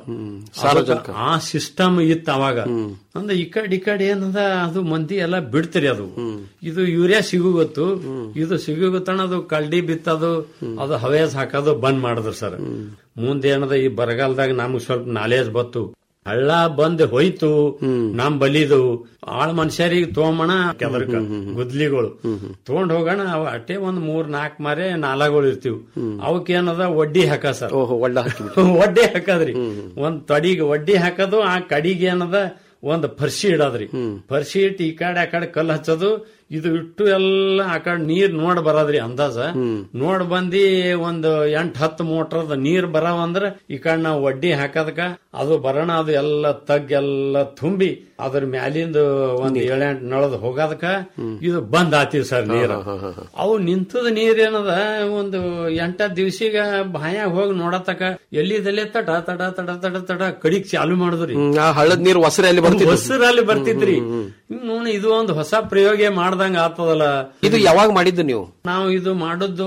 ಅದಕ್ಕ ಆ ಸಿಸ್ಟಮ್ ಇತ್ತು ಅವಾಗ ಅಂದ್ರೆ ಈ ಕಡೆ ಈ ಕಡೆ ಏನದ ಅದು ಮಂದಿ ಎಲ್ಲ ಬಿಡ್ತೀರಿ ಅದು ಇದು ಯೂರಿಯಾ ಸಿಗುಗತ್ತು ಇದು ಸಿಗುಗತ್ತಣ ಅದು ಕಳ್ಳಿ ಬಿತ್ತದು ಅದು ಹವ್ಯಾಸ ಹಾಕೋದು ಬಂದ್ ಮಾಡಿದ್ರು ಸರ್ ಮುಂದೆ ಏನದ ಈ ಬರಗಾಲದಾಗ ನಮ್ಗೆ ಸ್ವಲ್ಪ ನಾಲೇಜ್ ಬತ್ತು ಹಳ್ಳ ಬಂದ್ ಹೋಯ್ತು ನಮ್ ಬಲಿದು ಆಳ್ ಮನುಷ್ಯರಿಗೆ ತೊಗೊಂಬಣ ಕೆದರ್ಕ ಗುದ್ಲಿಗಳು ತಗೊಂಡ್ ಹೋಗೋಣ ಅವ ಅಟ್ಟೆ ಒಂದ್ ಮೂರ್ ನಾಲ್ಕ್ ಮಾರೆ ನಾಲಗಳು ಇರ್ತಿವ್ ಅವಕ್ ಏನದ ವಡ್ಡಿ ಹಾಕ ಸರ್ ಒಳ್ಳ ಹಾಕಿ ವಡ್ಡಿ ಹಾಕದ್ರಿ ಒಂದ್ ತೊಡಿಗೆ ವಡ್ಡಿ ಹಾಕೋದು ಆ ಕಡಿಗೆ ಏನದ ಒಂದ್ ಫರ್ಸಿ ಇಡೋದ್ರಿ ಫರ್ಸಿ ಇಟ್ಟು ಈ ಕಡೆ ಆ ಕಡೆ ಕಲ್ಲು ಹಚ್ಚೋದು ಇದು ಇಟ್ಟು ಎಲ್ಲ ಆ ಕಡೆ ನೀರ್ ನೋಡ್ ಬರೋದ್ರಿ ಅಂದಾಜ ನೋಡ್ ಬಂದಿ ಒಂದ್ ಎಂಟ್ ಹತ್ತು ಮೋಟ್ರದ ನೀರ್ ಬರವ ಅಂದ್ರ ಈ ಕಡೆ ನಾವು ವಡ್ಡಿ ಹಾಕದಕ ಅದು ಬರೋಣ ಅದು ಎಲ್ಲ ತಗ್ ಎಲ್ಲ ತುಂಬಿ ಅದ್ರ ಮ್ಯಾಲಿಂದ ಒಂದ್ ಏಳೆಂಟ್ ನಳದ್ ಹೋಗೋದಕ್ಕ ಇದು ಬಂದ್ ಆತಿವ್ ಸರ್ ನೀರ್ ಅವು ನಿಂತದ ನೀರ್ ಏನದ ಒಂದು ಎಂಟ ದಿವ್ಸಿಗ ಬಾಯಾಗ ಹೋಗಿ ನೋಡತಕ ಎಲ್ಲಿದಲ್ಲೇ ತಟ ತಟ ತಟ ತಟ ತಟ ಕಡಿಗ್ ಚಾಲು ಮಾಡಿದ್ರಿ ಆ ಹಳ್ಳದ ನೀರು ಹೊಸರೆ ಅಲ್ಲಿ ಬರ್ತಿತ್ತು ಹೊಸರಲ್ಲಿ ಬರ್ತಿದ್ರಿ ನೋಡ ಇದು ಒಂದು ಹೊಸ ಪ್ರಯೋಗ ಮಾಡ್ದಂಗ ಆತದಲ್ಲ ಇದು ಯಾವಾಗ ಮಾಡಿದ್ದು ನೀವು ನಾವು ಇದು ಮಾಡುದು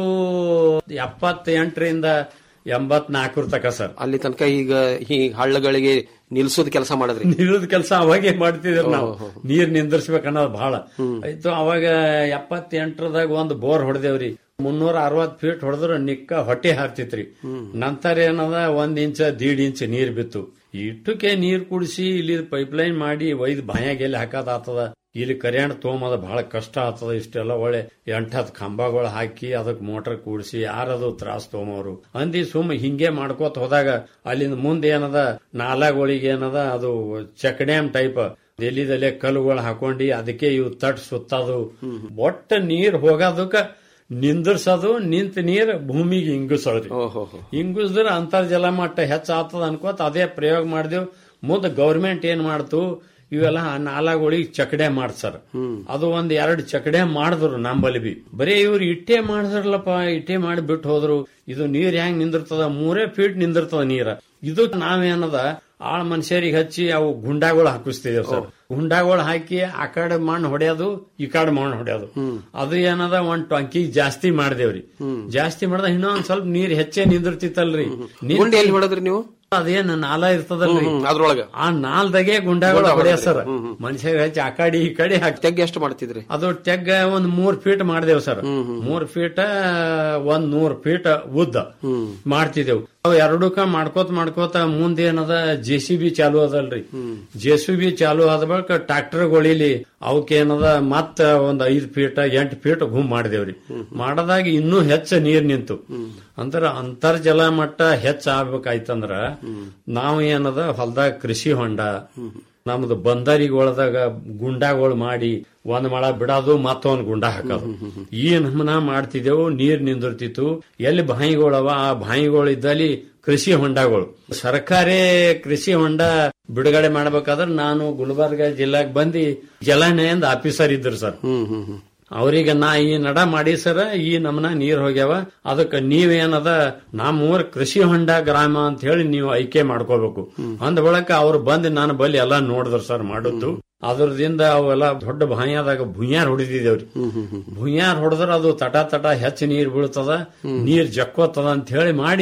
ಎಪ್ಪತ್ತೆಂಟರಿಂದ ಎಂಬತ್ನಾಲ್ಕರ ತಕ ಸರ್ ಅಲ್ಲಿ ತನಕ ಈಗ ಈ ಹಳ್ಳಗಳಿಗೆ ನಿಲ್ಸೋದ್ ಕೆಲಸ ಮಾಡಿದ್ರಿ ನಿಲ್ಲದ ಕೆಲಸ ಅವಾಗೇ ಮಾಡ್ತಿದ್ರು ನಾವು ನೀರ್ ನಿಂದಿರ್ಸ್ಬೇಕು ಅನ್ನೋದು ಬಹಳ ಆಯ್ತು ಅವಾಗ ಎಪ್ಪತ್ತೆಂಟರದಾಗ ಒಂದು ಬೋರ್ ಹೊಡೆದೇವ್ರಿ ಮುನ್ನೂರ ಅರವತ್ ಫೀಟ್ ಹೊಡೆದ್ರ ನಿಕ್ಕ ಹೊಟ್ಟೆ ಹಾಕ್ತಿತ್ರಿ ನಂತರ ಏನದ ಒಂದ್ ಇಂಚ ದೀಡ್ ಇಂಚ್ ನೀರ್ ಬಿತ್ತು ಇಟ್ಟಕ್ಕೆ ನೀರ್ ಕುಡಿಸಿ ಇಲ್ಲಿ ಪೈಪ್ಲೈನ್ ಮಾಡಿ ಒಯ್ದು ಬಾಯಾಗೆಲ್ಲಿ ಹಾಕದ್ ಆತದ ಇಲ್ಲಿ ಕರೆಂಟ್ ತೊಗೊಂಬದ ಬಹಳ ಕಷ್ಟ ಆಗ್ತದ ಇಷ್ಟೆಲ್ಲ ಒಳ್ಳೆ ಎಂಟತ್ ಕಂಬಗಳು ಹಾಕಿ ಅದಕ್ ಮೋಟರ್ ಕೂಡಿಸಿ ಯಾರದು ತ್ರಾಸ್ ತೊಗೊಂಬವ್ರು ಅಂದಿ ಸುಮ್ ಹಿಂಗೆ ಮಾಡ್ಕೋತ ಹೋದಾಗ ಅಲ್ಲಿಂದ ಮುಂದೆ ಏನದ ನಾಲಾಗಳಿಗೆ ಏನದ ಅದು ಚೆಕ್ ಡ್ಯಾಮ್ ಟೈಪ್ ಎಲ್ಲಿದಲ್ಲೇ ಕಲ್ಲುಗಳು ಹಾಕೊಂಡಿ ಅದಕ್ಕೆ ಇವು ತಟ್ ಸುತ್ತದು ಒಟ್ಟ ನೀರ್ ಹೋಗೋದಕ್ಕ ನಿಂದ್ರಸೋದು ನಿಂತ ನೀರ್ ಭೂಮಿಗೆ ಇಂಗಿಸೋದ್ರಿ ಇಂಗಿಸಿದ್ರೆ ಅಂತರ್ಜಲ ಮಟ್ಟ ಹೆಚ್ಚ ಆಗ್ತದ ಅನ್ಕೋತ ಅದೇ ಪ್ರಯೋಗ ಮಾಡಿದೆವು ಮುಂದೆ ಗೌರ್ಮೆಂಟ್ ಏನ್ ಮಾಡ್ತು ಇವೆಲ್ಲ ನಾಲಾಗಳಿಗೆ ಚಕಡೆ ಮಾಡ್ಸರ್ ಅದು ಒಂದ್ ಎರಡ್ ಚಕಡೆ ಮಾಡಿದ್ರು ನಂಬಲ್ಲಿ ಬಿ ಬರೀ ಇವ್ರು ಇಟ್ಟೆ ಮಾಡಿದ್ರಲ್ಲಪ್ಪ ಇಟ್ಟೆ ಮಾಡಿ ಬಿಟ್ಟು ಹೋದ್ರು ಇದು ನೀರ್ ಹೆಂಗ್ ನಿಂದಿರ್ತದ ಮೂರೇ ಫೀಟ್ ನಿಂದಿರ್ತದ ನೀರ ಇದು ನಾವೇನದ ಆಳ್ ಮನುಷ್ಯರಿಗೆ ಹಚ್ಚಿ ಅವು ಗುಂಡಾಗಳು ಹಾಕಿಸ್ತಿದೇವ್ ಸರ್ ಗುಂಡಾಗಳು ಹಾಕಿ ಆ ಕಡೆ ಮಣ್ಣು ಹೊಡೆಯೋದು ಈ ಕಡೆ ಮಣ್ಣು ಹೊಡೆಯೋದು ಅದು ಏನದ ಒಂದ್ ಟಂಕಿ ಜಾಸ್ತಿ ಮಾಡ್ದೇವ್ರಿ ಜಾಸ್ತಿ ಮಾಡ್ದ ಇನ್ನೊಂದ್ ಸ್ವಲ್ಪ ನೀರ್ ಹೆಚ್ಚೆ ನಿಂದಿರ್ತಿತ್ತಲ್ರಿ ಗುಂಡಿ ಎಲ್ಲಿ ಹೊಡೆದ್ರಿ ನೀವು ಅದೇನ್ ನಾಲ ಇರ್ತದಲ್ರಿ ಅದ್ರೊಳಗ ಆ ನಾಲ್ದಾಗೆ ಗುಂಡಾಗಳು ಹೊಡೆಯ ಸರ್ ಮನುಷ್ಯರಿಗೆ ಹಚ್ಚಿ ಆ ಕಡೆ ಈ ಕಡೆ ಹಾಕಿ ತೆಗ್ ಎಷ್ಟು ಮಾಡ್ತಿದ್ರಿ ಅದು ತೆಗ್ಗ ಒಂದ್ ಮೂರ್ ಫೀಟ್ ಮಾಡ್ದೇವ್ ಸರ್ ಮೂರ್ ಫೀಟ್ ಒಂದ್ ನೂರ್ ಫೀಟ್ ಉದ್ದ ಮಾಡ್ತಿದ್ದೇವ್ ಅವ್ ಎರಡಕ್ಕ ಮಾಡ್ಕೋತ ಮಾಡ್ಕೋತ ಮುಂದೆ ಏನದ ಜೆ ಸಿ ಬಿ ಚಾಲು ಅದಲ್ರಿ ಜೆ ಸಿ ಬಿ ಚಾಲು ಆದ ಬಳಿಕ ಟ್ರಾಕ್ಟರ್ಗಳಿಲಿ ಅವಕ್ಕೇನದ ಮತ್ತ ಒಂದ್ ಐದ್ ಫೀಟ್ ಎಂಟ್ ಫೀಟ್ ಗುಮ್ ಮಾಡಿದೇವ್ರಿ ಮಾಡದಾಗ ಇನ್ನೂ ಹೆಚ್ಚ ನೀರ್ ನಿಂತು ಅಂದ್ರ ಅಂತರ್ಜಲ ಮಟ್ಟ ಹೆಚ್ಚ ಆಗ್ಬೇಕಾಯ್ತಂದ್ರ ನಾವ್ ಏನದ ಹೊಲ್ದಾಗ ಕೃಷಿ ಹೊಂಡ ನಮ್ದು ಬಂದರಿಗೊಳದಾಗ ಗುಂಡಾಗಳು ಮಾಡಿ ಒಂದ್ ಮಳ ಬಿಡೋದು ಮತ್ತೊಂದ್ ಗುಂಡ ಹಾಕೋದು ಈ ನಮನ ಮಾಡ್ತಿದ್ದೆವು ನೀರ್ ನಿಂದಿರ್ತಿತ್ತು ಎಲ್ಲಿ ಬಾಯಿಗಳವ ಆ ಬಾಯಿಗಳು ಇದ್ದಲ್ಲಿ ಕೃಷಿ ಹೊಂಡಗಳು ಸರ್ಕಾರಿ ಕೃಷಿ ಹೊಂಡ ಬಿಡುಗಡೆ ಮಾಡ್ಬೇಕಾದ್ರೆ ನಾನು ಗುಲ್ಬರ್ಗ ಜಿಲ್ಲಾಗ್ ಬಂದು ಜಲಾನಯಂದ ಆಫೀಸರ್ ಇದ್ರು ಸರ್ ಅವ್ರಿಗೆ ನಾ ಈ ನಡ ಮಾಡಿ ಸರ ಈ ನಮ್ನ ನೀರ್ ಹೋಗ್ಯಾವ ಅದಕ್ಕೆ ನೀವೇನದ ನಮ್ಮೂರ್ ಕೃಷಿ ಹೊಂಡ ಗ್ರಾಮ ಅಂತ ಹೇಳಿ ನೀವು ಆಯ್ಕೆ ಮಾಡ್ಕೋಬೇಕು ಅಂದ ಬಳಿಕ ಅವ್ರು ಬಂದು ನಾನು ಬಲ್ಲಿ ಎಲ್ಲಾ ನೋಡಿದ್ರು ಸರ್ ಮಾಡುದು ಅದ್ರದಿಂದ ಅವೆಲ್ಲ ದೊಡ್ಡ ಬಾಯಾದಾಗ ಭುಯ್ಯಾರ್ ಹೊಡಿತಿದೇವ್ರಿ ಭುಯ್ಯಾರ್ ಹೊಡೆದ್ರ ಅದು ತಟ ತಟ ಹೆಚ್ಚು ನೀರ್ ಬೀಳ್ತದ ನೀರ್ ಜಕ್ಕೋತದ ಅಂತ ಹೇಳಿ ಮಾಡಿ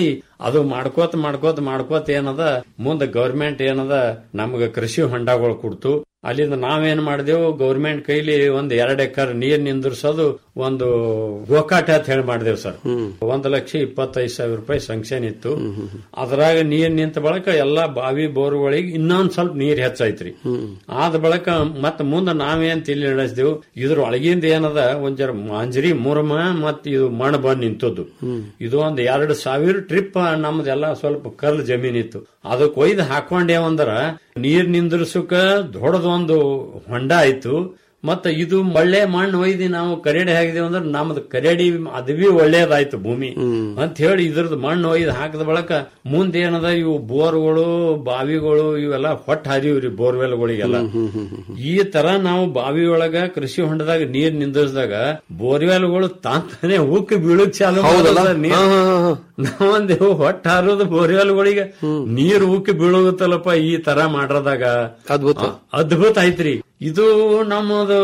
ಅದು ಮಾಡ್ಕೋತ ಮಾಡ್ಕೋತ ಮಾಡ್ಕೋತ ಏನದ ಮುಂದೆ ಗೌರ್ಮೆಂಟ್ ಏನದ ನಮ್ಗ ಕೃಷಿ ಹೊಂಡಗಳು ಕೊಡ್ತು ಅಲ್ಲಿಂದ ನಾವೇನ್ ಮಾಡಿದೆವು ಗೌರ್ಮೆಂಟ್ ಕೈಲಿ ಒಂದ್ ಎರಡ್ ಎಕರ್ ನೀರ್ ನಿಂದ್ರಿಸೋದು ಒಂದು ಗೋಕಾಟ ಅಂತ ಹೇಳಿ ಮಾಡಿದೆವು ಸರ್ ಒಂದ್ ಲಕ್ಷ ಇಪ್ಪತ್ತೈದು ಸಾವಿರ ರೂಪಾಯಿ ಸಂಕ್ಷನ್ ಇತ್ತು ಅದ್ರಾಗ ನೀರ್ ನಿಂತ ಬಳಕ ಎಲ್ಲಾ ಬಾವಿ ಬೋರ್ಗಳಿಗೆ ಇನ್ನೊಂದ್ ಸ್ವಲ್ಪ ನೀರ್ ಹೆಚ್ಚೈತ್ರಿ ಆದ ಬಳಕ ಮತ್ ಮುಂದ ನಾವೇನ್ ತಿಳಿ ನಡೆಸಿದೆವು ಇದ್ರ ಒಳಗಿಂದ ಏನದ ಒಂದ್ ಜರ ಮಾಂಜರಿ ಮುರಮ ಮತ್ ಇದು ಮಣ್ಣು ಬಂದ್ ನಿಂತದ್ದು ಇದು ಒಂದ್ ಎರಡ್ ಸಾವಿರ ಟ್ರಿಪ್ ನಮ್ದೆಲ್ಲ ಸ್ವಲ್ಪ ಕಲ್ ಜಮೀನ್ ಇತ್ತು ಅದಕ್ಕೆ ಒಯ್ದು ಹಾಕೊಂಡೇವಂದ್ರ ನೀರ್ ನಿಂದ್ರಸುಕ ದೊಡ್ಡದೊಂದು ಹೊಂಡ ಆಯ್ತು ಮತ್ತ ಇದು ಒಳ್ಳೆ ಮಣ್ಣು ಒಯ್ದು ನಾವು ಕರಡಿ ಹಾಕಿದೇವು ಅಂದ್ರೆ ನಮ್ದು ಕರಡಿ ಅದ್ವಿ ಒಳ್ಳೇದಾಯ್ತು ಭೂಮಿ ಅಂತ ಹೇಳಿ ಇದ್ರದ್ದು ಮಣ್ಣು ಒಯ್ದು ಹಾಕಿದ ಬಳಕ ಮುಂದೆ ಏನದ ಇವು ಬೋರ್ಗಳು ಬಾವಿಗಳು ಇವೆಲ್ಲ ಹೊಟ್ಟ ಹಾದಿವ್ರಿ ಬೋರ್ವೆಲ್ಗಳಿಗೆಲ್ಲ ಈ ತರ ನಾವು ಬಾವಿ ಒಳಗ ಕೃಷಿ ಹೊಂಡದಾಗ ನೀರ್ ನಿಂದಿಸಿದಾಗ ಬೋರ್ವೆಲ್ಗಳು ತಾಂತಾನೆ ಉಕ್ಕಿ ಬೀಳಕ್ ಚಾಲು ಹೌದಲ್ಲ? ಮಾಡ್ತದ ನೀರ್. ಹಾ, ಹಾ, ಹಾ. ನಾವೊಂದೇವು ಹೊಟ್ಟ ಹಾರೋದು ಬೋರ್ವೆಲ್ಗಳಿಗೆ ನೀರು ಉಕ್ಕಿ ಬೀಳುತ್ತಲ್ಲಪ್ಪ ಈ ತರ ಮಾಡ್ರದಾಗ ಅದ್ಭುತ ಅದ್ಭುತ ಐತ್ರಿ ಇದು ನಮ್ಮದು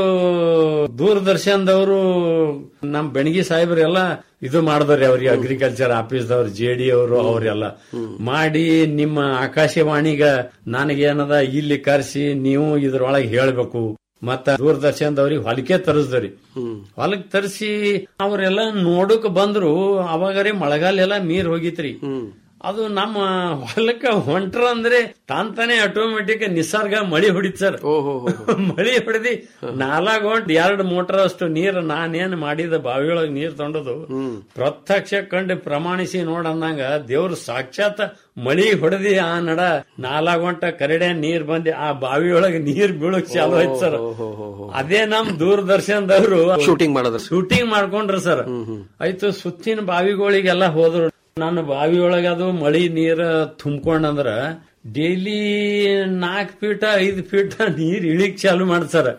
ದೂರದರ್ಶನದವರು ನಮ್ ಬೆಣಗಿ ಸಾಹೇಬ್ರೆಲ್ಲ ಇದು ಮಾಡಿದ್ರಿ ಅವ್ರಿಗೆ ಅಗ್ರಿಕಲ್ಚರ್ ಆಫೀಸ್ದವ್ರು ಜೆ ಡಿ ಅವರು ಅವರೆಲ್ಲ ಮಾಡಿ ನಿಮ್ಮ ಆಕಾಶವಾಣಿಗ ನನಗೇನದ ಇಲ್ಲಿ ಕರೆಸಿ ನೀವು ಇದ್ರೊಳಗೆ ಹೇಳ್ಬೇಕು ಮತ್ತ ದೂರದರ್ಶನದವ್ರಿಗೆ ಹೊಲಿಕೆ ತರಿಸ್ದರಿ ಹೊಲಕ್ ತರಿಸಿ ಅವರೆಲ್ಲ ನೋಡಕ್ ಬಂದ್ರು ಅವಾಗರೆ ಮಳೆಗಾಲ ಎಲ್ಲ ಮೀರ್ ಹೋಗಿತ್ರಿ ಅದು ನಮ್ಮ ಹೊಲಕ್ಕ ಹೊಂಟ್ರ ಅಂದ್ರೆ ತಾಂತಾನೆ ಆಟೋಮೆಟಿಕ್ ನಿಸರ್ಗ ಮಳಿ ಹೊಡಿತ್ ಸರ್ ಮಳಿ ಹೊಡೆದಿ ನಾಲ್ಕು ಹೊಂಟ್ ಎರಡು ಮೋಟರ್ ಅಷ್ಟು ನೀರ್ ನಾನೇನ್ ಮಾಡಿದ ಬಾವಿಯೊಳಗ್ ನೀರ್ ತೊಂಡದು ಪ್ರತ್ಯಕ್ಷ ಕಂಡು ಪ್ರಮಾಣಿಸಿ ನೋಡಂದಂಗ ದೇವ್ರ ಸಾಕ್ಷಾತ್ ಮಳಿ ಹೊಡೆದಿ ಆ ನಡ ನಾಲ್ಕು ಗಂಟ ಕರಡೆ ನೀರ್ ಬಂದಿ ಆ ಬಾವಿಯೊಳಗೆ ನೀರ್ ಬೀಳಕ್ ಚಾಲು ಆಯ್ತು ಸರ್ ಅದೇ ನಮ್ ದೂರದರ್ಶನದವರು ಶೂಟಿಂಗ್ ಮಾಡಿದ್ರು ಶೂಟಿಂಗ್ ಮಾಡ್ಕೊಂಡ್ರ ಸರ್ ಆಯ್ತು ಸುತ್ತಿನ ಬಾವಿಗಳಿಗೆಲ್ಲ ಹೋದ್ರು ನಾನು ಬಾವಿಯೊಳಗೆ ಅದು ಮಳಿ ನೀರ್ ತುಂಬ್ಕೊಂಡಂದ್ರ ಡೈಲಿ ನಾಲ್ಕು ಫೀಟ ಐದು ಫೀಟ ನೀರ್ ಇಳಿಕ್ ಚಾಲು ಮಾಡ್ತಾರ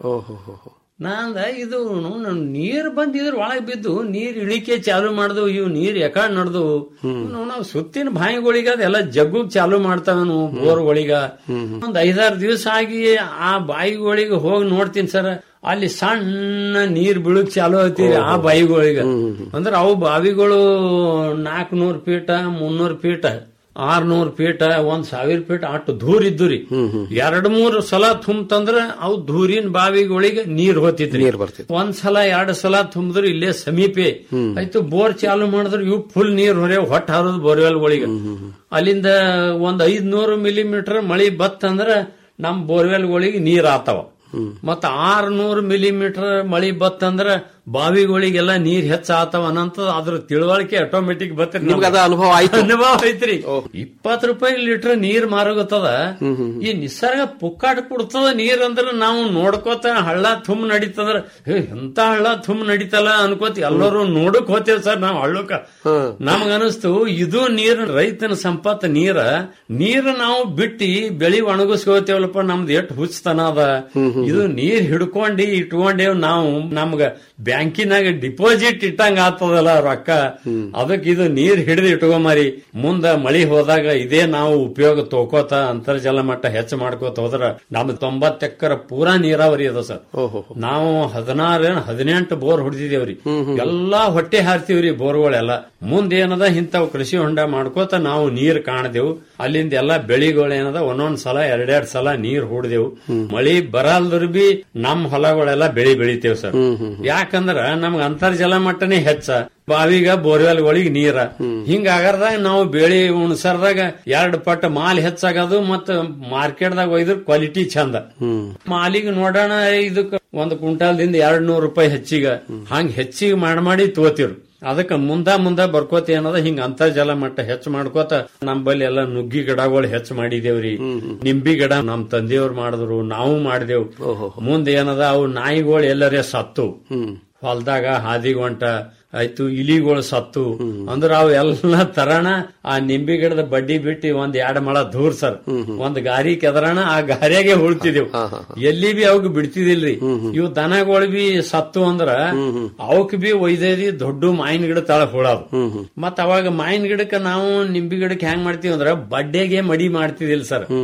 ನಾಂದ ಇದು ನೋಡ್ ನೀರ್ ಬಂದಿದ್ರ ಒಳಗ್ ಬಿದ್ದು ನೀರ್ ಇಳಿಕೆ ಚಾಲು ಮಾಡ್ದು ಇವು ನೀರ್ ಯಾಕಡ್ ನಡ್ದು ನಾವು ಸುತ್ತಿನ ಬಾಯಿಗಳಿಗ ಅದೆಲ್ಲ ಜಗ್ಗುಗ್ ಚಾಲು ಮಾಡ್ತಾವನು ಬೋರ್ಗಳಿಗ ಒಂದ್ ಐದಾರು ದಿವಸ ಆಗಿ ಆ ಬಾಯಿಗಳಿಗೆ ಹೋಗಿ ನೋಡ್ತೀನಿ ಸರ್ ಅಲ್ಲಿ ಸಣ್ಣ ನೀರ್ ಬೀಳಕ್ ಚಾಲು ಆಗ್ತೀರಿ ಆ ಬಾಯಿಗಳಿಗೆ ಅಂದ್ರ ಅವು ಬಾವಿಗಳು ನಾಲ್ಕನೂರ್ ಫೀಟ ಮುನ್ನೂರ್ ಫೀಟ ಆರ್ನೂರ್ ಫೀಟ ಒಂದ್ ಸಾವಿರ ಫೀಟ್ ಅಷ್ಟು ದೂರ ಇದ್ದು ರೀ ಎರಡ್ ಮೂರ್ ಸಲ ತುಂಬತಂದ್ರ ಅವು ದೂರಿನ ಬಾವಿಗಳಿಗೆ ನೀರ್ ಹೋತಿದ್ರಿ ನೀರ್ ಬರ್ತಿತ್ತು. ಒಂದ್ ಸಲ ಎರಡ್ ಸಲ ತುಂಬಿದ್ರು ಇಲ್ಲೇ ಸಮೀಪೆ ಆಯ್ತು ಬೋರ್ ಚಾಲು ಮಾಡಿದ್ರು ಇವು ಫುಲ್ ನೀರ್ ಹೊರೆ ಹೊಟ್ಟ ಹಾರೋದು ಬೋರ್ವೆಲ್ಗಳಿಗೆ ಅಲ್ಲಿಂದ ಒಂದ್ ಐದ್ನೂರು ಮಿಲಿಮೀಟರ್ ಮಳಿ ಬತ್ತಂದ್ರ ನಮ್ ಬೋರ್ವೆಲ್ಗಳಿಗೆ ನೀರ್ ಆತಾವ ಮತ್ತ ಆರ್ನೂರು ಮಿಲಿಮೀಟರ್ ಮಳಿ ಬತ್ತಂದ್ರ ಬಾವಿಗಳಿಗೆಲ್ಲ ನೀರ್ ಹೆಚ್ಚ ಆತಾವ ಅನ್ನಂತ ಅದ್ರ ತಿಳುವಳಿಕೆ ಆಟೋಮೆಟಿಕ್ ಬತ್ರಿ ನಿಮ್ಗೆ ಅದ ಅನುಭವ ಆಯ್ತು ಅನುಭವ ಐತ್ರಿ ಇಪ್ಪತ್ ರೂಪಾಯಿ ಲೀಟರ್ ನೀರ್ ಮಾರೋಗತ್ತದ ಈ ನಿಸರ್ಗ ಪುಕ್ಕಾಟ್ ಕೊಡ್ತದ ನೀರ್ ಅಂದ್ರ ನಾವು ನೋಡ್ಕೋತ ಹಳ್ಳ ತುಂಬ ನಡೀತಂದ್ರ ಏ, ಎಂತ ಹಳ್ಳ ತುಂಬ ನಡೀತಲ್ಲ ಅನ್ಕೋತ ಎಲ್ಲರೂ ನೋಡಕ್ ಹೋತೇವ್ ಸರ್ ನಾವ್ ಹಳ್ಳಕ್ಕ ನಮಗ ಅನಿಸ್ತು ಇದು ನೀರ್ ರೈತನ ಸಂಪತ್ ನೀರ ನೀರ್ ನಾವು ಬಿಟ್ಟಿ ಬೆಳಿ ಒಣಗಿಸ್ಕೋತೇವಲ್ಲಪ್ಪ ನಮ್ದು ಎಷ್ಟ್ ಹುಚ್ಚತನ ಅದ ಇದು ನೀರ್ ಹಿಡ್ಕೊಂಡಿ ಇಟ್ಕೊಂಡೇವ್ ನಾವು ನಮ್ಗ ಬ್ಯಾಂಕಿನಾಗ ಡಿಪಾಸಿಟ್ ಇಟ್ಟಂಗ ಆಗ್ತದಲ್ಲ ರೊಕ್ಕ ಅದಕ್ಕೆ ಇದು ನೀರ್ ಹಿಡಿದು ಇಟ್ಕೊಂಬರಿ ಮುಂದ ಮಳಿ ಹೋದಾಗ ಇದೇ ನಾವು ಉಪಯೋಗ ತಗೋತ ಅಂತರ್ಜಲ ಮಟ್ಟ ಹೆಚ್ಚು ಮಾಡ್ಕೋತ ಹೋದ್ರ ನಮ್ ತೊಂಬತ್ ಎಕ್ಕರ ಪೂರಾ ನೀರಾವರಿ ಅದ ಸರ್ ನಾವು ಹದಿನಾರು ಹದಿನೆಂಟು ಬೋರ್ ಹೊಡೆದಿದ್ದೇವ್ರಿ ಎಲ್ಲಾ ಹೊಟ್ಟೆ ಹಾರ್ತೀವ್ರಿ ಬೋರ್ಗಳೆಲ್ಲ ಮುಂದೇನದ ಇಂಥವ್ ಕೃಷಿ ಹೊಂಡ ಮಾಡ್ಕೋತ ನಾವು ನೀರ್ ಕಾಣದೆವು ಅಲ್ಲಿಂದ ಎಲ್ಲಾ ಬೆಳಿಗಳು ಏನದ ಒಂದೊಂದ್ ಸಲ ಎರಡೆರಡ್ ಸಲ ನೀರ್ ಹೊಡೆದೆವು ಮಳಿ ಬರಲ್ದ್ರ ಬಿ ನಮ್ ಹೊಲಗಳೆಲ್ಲ ಬೆಳಿ ಬೆಳಿತೇವ್ ಸರ್ ಯಾಕಂದ್ರ ನಮ್ಗ ಅಂತರ್ಜಲ ಮಟ್ಟನೇ ಹೆಚ್ಚ ಬಾವಿಗ ಬೋರ್ವೆಲ್ಗಳಿಗೆ ನೀರ ಹಿಂಗ ಆಗರ್ದಾಗ ನಾವು ಬೆಳಿ ಉಣಸರ್ದಾಗ ಎರಡ್ ಪಟ್ಟ ಮಾಲ್ ಹೆಚ್ಚಾಗದು ಮತ್ತ ಮಾರ್ಕೆಟ್ದಾಗ ಒಯ್ದ್ರ ಕ್ವಾಲಿಟಿ ಚಂದ ಮಾಲಿಗೆ ನೋಡೋಣ ಇದಕ್ಕ ಒಂದ್ ಕ್ವಿಂಟಾಲ್ದಿಂದ ಎರಡ್ ನೂರ್ ರೂಪಾಯಿ ಹೆಚ್ಚಿಗ ಹಂಗ ಹೆಚ್ಚಿಗೆ ಮಾಡಿ ಮಾಡಿ ತಗೋತಿರು ಅದಕ್ಕ ಮುಂದ ಮುಂದ ಬರ್ಕೋತ ಏನದ ಹಿಂಗ ಅಂತರ್ಜಲ ಮಟ್ಟ ಹೆಚ್ಚು ಮಾಡ್ಕೋತ ನಮ್ಮಲ್ಲಿ ಎಲ್ಲ ನುಗ್ಗಿ ಗಿಡಗಳು ಹೆಚ್ಚು ಮಾಡಿದೇವ್ರಿ ನಿಂಬಿ ಗಿಡ ನಮ್ ತಂದೆಯವ್ರು ಮಾಡಿದ್ರು ನಾವು ಮಾಡಿದೆವು ಮುಂದೆ ಏನದ ಅವು ನಾಯಿಗಳು ಎಲ್ಲರೇ ಸತ್ತು ಹೊಲ್ದಾಗ ಹಾದಿಗೆ ಹೊಂಟ ಆಯ್ತು ಇಲಿಗಳು ಸತ್ತು ಅಂದ್ರ ಅವು ಎಲ್ಲ ತರಣ ಆ ನಿಂಬಿ ಗಿಡದ ಬಡ್ಡಿ ಬಿಟ್ಟು ಒಂದ್ ಎರಡ್ ಮಳ ದೂರ್ ಸರ್ ಒಂದ್ ಗಾರಿ ಕೆದರಣ ಆ ಗಾರಿಯಾಗೆ ಉಳ್ತಿದೆವು ಎಲ್ಲಿ ಬಿ ಅವಕ್ ಬಿಡ್ತಿದಿಲ್ರಿ ಇವು ದನಗಳು ಬಿ ಸತ್ತು ಅಂದ್ರ ಅವಕ್ ಬಿ ಒಯ್ದೇದಿ ದೊಡ್ಡ ಮಾವಿನ ಗಿಡ ತಳ ಹುಳದು ಮತ್ ಅವಾಗ ಮಾವಿನ ಗಿಡಕ್ಕ ನಾವು ನಿಂಬಿ ಗಿಡಕ್ಕೆ ಹೆಂಗ್ ಮಾಡ್ತೀವಿ ಅಂದ್ರ ಬಡ್ಡೆಗೆ ಮಡಿ ಮಾಡ್ತಿದಿಲ್ ಸರ್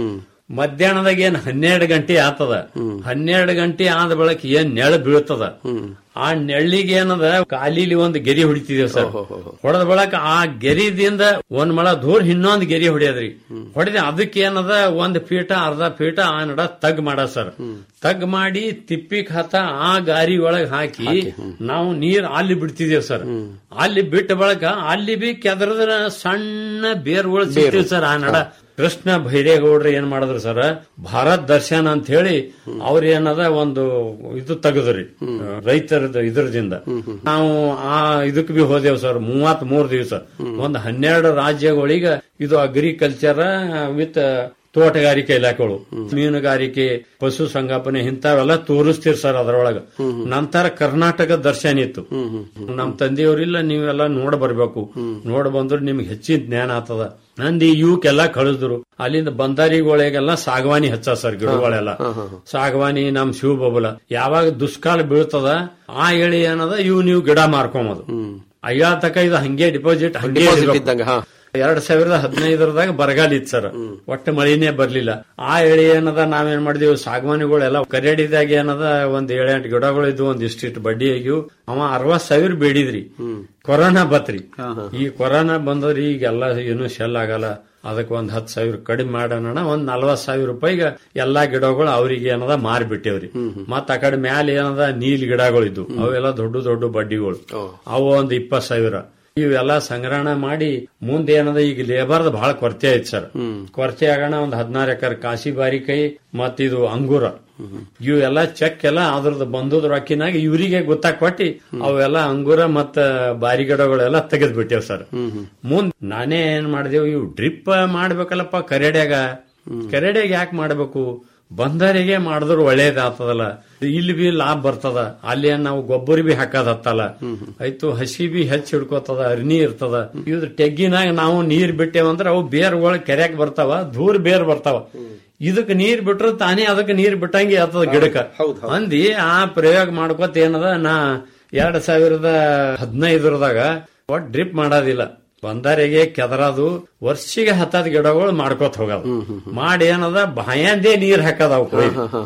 ಮಧ್ಯಾಹ್ನದಾಗ ಏನ್ ಹನ್ನೆರಡು ಗಂಟೆ ಆತದ ಹನ್ನೆರಡು ಗಂಟೆ ಆದ ಬಳಕ ಏನ್ ನೆಳ ಬೀಳ್ತದ ಆ ನೆಳ್ಳಿಗೆ ಏನದ ಕಾಲಿಲಿ ಒಂದು ಗೆರಿ ಹೊಡಿತಿದೇವ್ ಸರ್ ಹೊಡೆದ ಬಳಕ ಆ ಗೆರಿದಿಂದ ಒಂದ್ ಮಳ ದೂರ ಇನ್ನೊಂದ್ ಗೆರಿ ಹೊಡಿಯದ್ರಿ ಹೊಡೆದ ಅದಕ್ಕೆ ಏನದ ಒಂದ್ ಫೀಟ ಅರ್ಧ ಫೀಟ ಆ ನಡ ತಗ್ ಮಾಡ ಸರ್ ತಗ್ ಮಾಡಿ ತಿಪ್ಪಿಗ್ ಹತ್ತ ಆ ಗಾರಿ ಒಳಗ್ ಹಾಕಿ ನಾವು ನೀರ್ ಅಲ್ಲಿ ಬಿಡ್ತಿದೇವ್ ಸರ್ ಅಲ್ಲಿ ಬಿಟ್ಟ ಬಳಕ ಅಲ್ಲಿ ಬಿ ಕೆದರದ ಸಣ್ಣ ಬೇರ್ಗಳು ಸಿಗ್ತೀವಿ ಸರ್ ಆ ನಡ ಕೃಷ್ಣ ಭೈರೇಗೌಡ್ರು ಏನ್ ಮಾಡಿದ್ರು ಸರ್ ಭಾರತ್ ದರ್ಶನ್ ಅಂತ ಹೇಳಿ ಅವ್ರ ಏನದ ಒಂದು ಇದು ತೆಗದ್ರಿ ರೈತರದ ಇದ್ರದಿಂದ ನಾವು ಆ ಇದಕ್ ಬಿ ಹೋದೆವು ಸರ್ ಮೂವತ್ ಮೂರ್ ದಿವಸ ಒಂದ್ ಹನ್ನೆರಡು ರಾಜ್ಯಗಳಿಗೆ ಇದು ಅಗ್ರಿಕಲ್ಚರ್ ವಿತ್ ತೋಟಗಾರಿಕೆ ಇಲಾಖೆಗಳು ಮೀನುಗಾರಿಕೆ ಪಶು ಸಂಗೋಪನೆ ಇಂಥವೆಲ್ಲ ತೋರಿಸ್ತೀರಿ ಸರ್ ಅದರೊಳಗ ನಂತರ ಕರ್ನಾಟಕ ದರ್ಶನ ಇತ್ತು ನಮ್ ತಂದೆಯವರಿಲ್ಲ ನೀವೆಲ್ಲ ನೋಡ ಬರ್ಬೇಕು ನೋಡ್ ಬಂದ್ರೆ ನಿಮ್ಗೆ ಹೆಚ್ಚಿನ ಜ್ಞಾನ ಆಗ್ತದ ನಂದಿ ಇವಕ್ಕೆಲ್ಲ ಕಳಿಸಿದ್ರು ಅಲ್ಲಿಂದ ಬಂದಾರಿಗಳಿಗೆಲ್ಲ ಸಾಗವಾನಿ ಹಚ್ಚ ಸರ್ ಗಿಡಗಳೆಲ್ಲ ಸಾಗವಾನಿ ನಮ್ ಶಿವಬಬುಲ ಯಾವಾಗ ದುಷ್ಕಾಲ ಬೀಳ್ತದ ಆ ಎಳಿ ಏನದ ಇವು ನೀವು ಗಿಡ ಮಾರ್ಕೊಂಬದು ಅಯ್ಯ ತಕ ಇದು ಹಂಗೆ ಡಿಪಾಸಿಟ್ ಹಂಗೆ Deposit ಇರ್ಬೇಕು. ಇದ್ದಂಗ, ಹಾ. ಎರಡ್ ಸಾವಿರದ ಹದಿನೈದರದಾಗ ಬರಗಾಲ ಇತ್ತು ಸರ್ ಒಟ್ಟ ಮಳಿನೇ ಬರ್ಲಿಲ್ಲ ಆ ಎಳೆ ಏನದ ನಾವೇನ್ ಮಾಡಿದೀವಿ ಸಾಗವಾನಿಗಳೆಲ್ಲ ಕರಿಯಡಿದಾಗ ಏನದ ಒಂದ್ ಏಳೆಂಟು ಗಿಡಗಳು ಇದ್ವು ಒಂದ್ ಇಷ್ಟಿಷ್ಟು ಬಡ್ಡಿ ಆಗಿವು ಅವ ಅರವತ್ ಸಾವಿರ ಬೇಡಿದ್ರಿ ಕೊರೋನಾ ಬತ್ರಿ ಈ ಕೊರೋನಾ ಬಂದದ್ರಿ ಈಗೆಲ್ಲ ಏನು ಶೆಲ್ ಆಗಲ್ಲ ಅದಕ್ಕೆ ಒಂದ್ ಹತ್ತು ಸಾವಿರ ಕಡಿಮೆ ಮಾಡೋಣ ಒಂದ್ ನಲ್ವತ್ ಸಾವಿರ ರೂಪಾಯಿಗೆ ಎಲ್ಲಾ ಗಿಡಗಳು ಅವ್ರಿಗೆ ಏನದ ಮಾರಿಬಿಟ್ಟೇವ್ರಿ ಮತ್ತ ಆ ಕಡೆ ಮ್ಯಾಲ ಏನದ ನೀಲ್ ಗಿಡಗಳು ಇದ್ವು ಅವೆಲ್ಲ ದೊಡ್ಡ ದೊಡ್ಡ ಬಡ್ಡಿಗಳು ಅವು ಒಂದ್ ಇಪ್ಪತ್ ಸಾವಿರ ಇವೆಲ್ಲ ಸಂಗ್ರಹಣ ಮಾಡಿ ಮುಂದೆ ಏನದ ಈಗ ಲೇಬರ್ದ ಬಹಳ ಕೊರತೆ ಐತಿ ಸರ್ ಕೊರತೆ ಆಗೋಣ ಒಂದ್ ಹದಿನಾರು ಎಕರೆ ಕಾಸಿ ಬಾರಿಕಾಯಿ ಮತ್ತಿದು ಅಂಗೂರ ಇವೆಲ್ಲ ಚೆಕ್ ಎಲ್ಲ ಅದ್ರದ್ದು ಬಂದದ ರೊಕ್ಕಿನಾಗ ಇವರಿಗೆ ಗೊತ್ತಾಕೊಟ್ಟಿ ಅವೆಲ್ಲ ಅಂಗೂರ ಮತ್ತ ಬಾರಿ ಗಿಡಗಳೆಲ್ಲ ತೆಗೆದ್ ಬಿಟ್ಟೇವ್ ಸರ್ ಮುಂದ್ ನಾನೇ ಏನ್ ಮಾಡಿದೆವು ಇವು ಡ್ರಿಪ್ ಮಾಡ್ಬೇಕಲ್ಲಪ್ಪ ಕರೆಡ್ಯಾಗ ಕರೆಡ್ಯಾಗ ಯಾಕೆ ಮಾಡ್ಬೇಕು ಬಂದರಿಗೆ ಮಾಡಿದ್ರು ಒಳ್ಳೇದಾಗ್ತದಲ್ಲ ಇಲ್ಲಿ ಬಿ ಲಾಭ ಬರ್ತದ ಅಲ್ಲಿ ಏನ್ ನಾವು ಗೊಬ್ಬರ ಬಿ ಹಾಕದ್ ಹತ್ತಲ್ಲ ಆಯ್ತು ಹಸಿ ಬಿ ಹೆಚ್ಚು ಹಿಡ್ಕೋತದ ಅರ್ನಿ ಇರ್ತದ ಇದ್ರ ಟೆಗ್ಗಿನಾಗ ನಾವು ನೀರ್ ಬಿಟ್ಟೇವಂದ್ರ ಅವು ಬೇರ್ಗಳು ಕೆರೆಯಾಗ ಬರ್ತಾವ ದೂರ ಬೇರ್ ಬರ್ತಾವ ಇದಕ್ ನೀರ್ ಬಿಟ್ರ ತಾನೇ ಅದಕ್ಕೆ ನೀರ್ ಬಿಟ್ಟಂಗೆ ಆಗ್ತದ ಗಿಡಕ್ಕ ಅಂದಿ ಆ ಪ್ರಯೋಗ ಮಾಡ್ಕೊತ ಏನದ ನಾ ಎರಡ್ ಸಾವಿರದ ಹದಿನೈದರದಾಗ ಒಟ್ ಡ್ರಿಪ್ ಮಾಡೋದಿಲ್ಲ ಬಂದರಿಗೆ ಕೆದರದು ವರ್ಷಿಗೆ ಹತ್ತದ್ ಗಿಡಗಳು ಮಾಡ್ಕೋತ ಹೋಗೋದು ಮಾಡಿ ಏನದ ಭಯಾಂದೇ ನೀರ್ ಹಾಕದ ಅವಕ್ಕೆ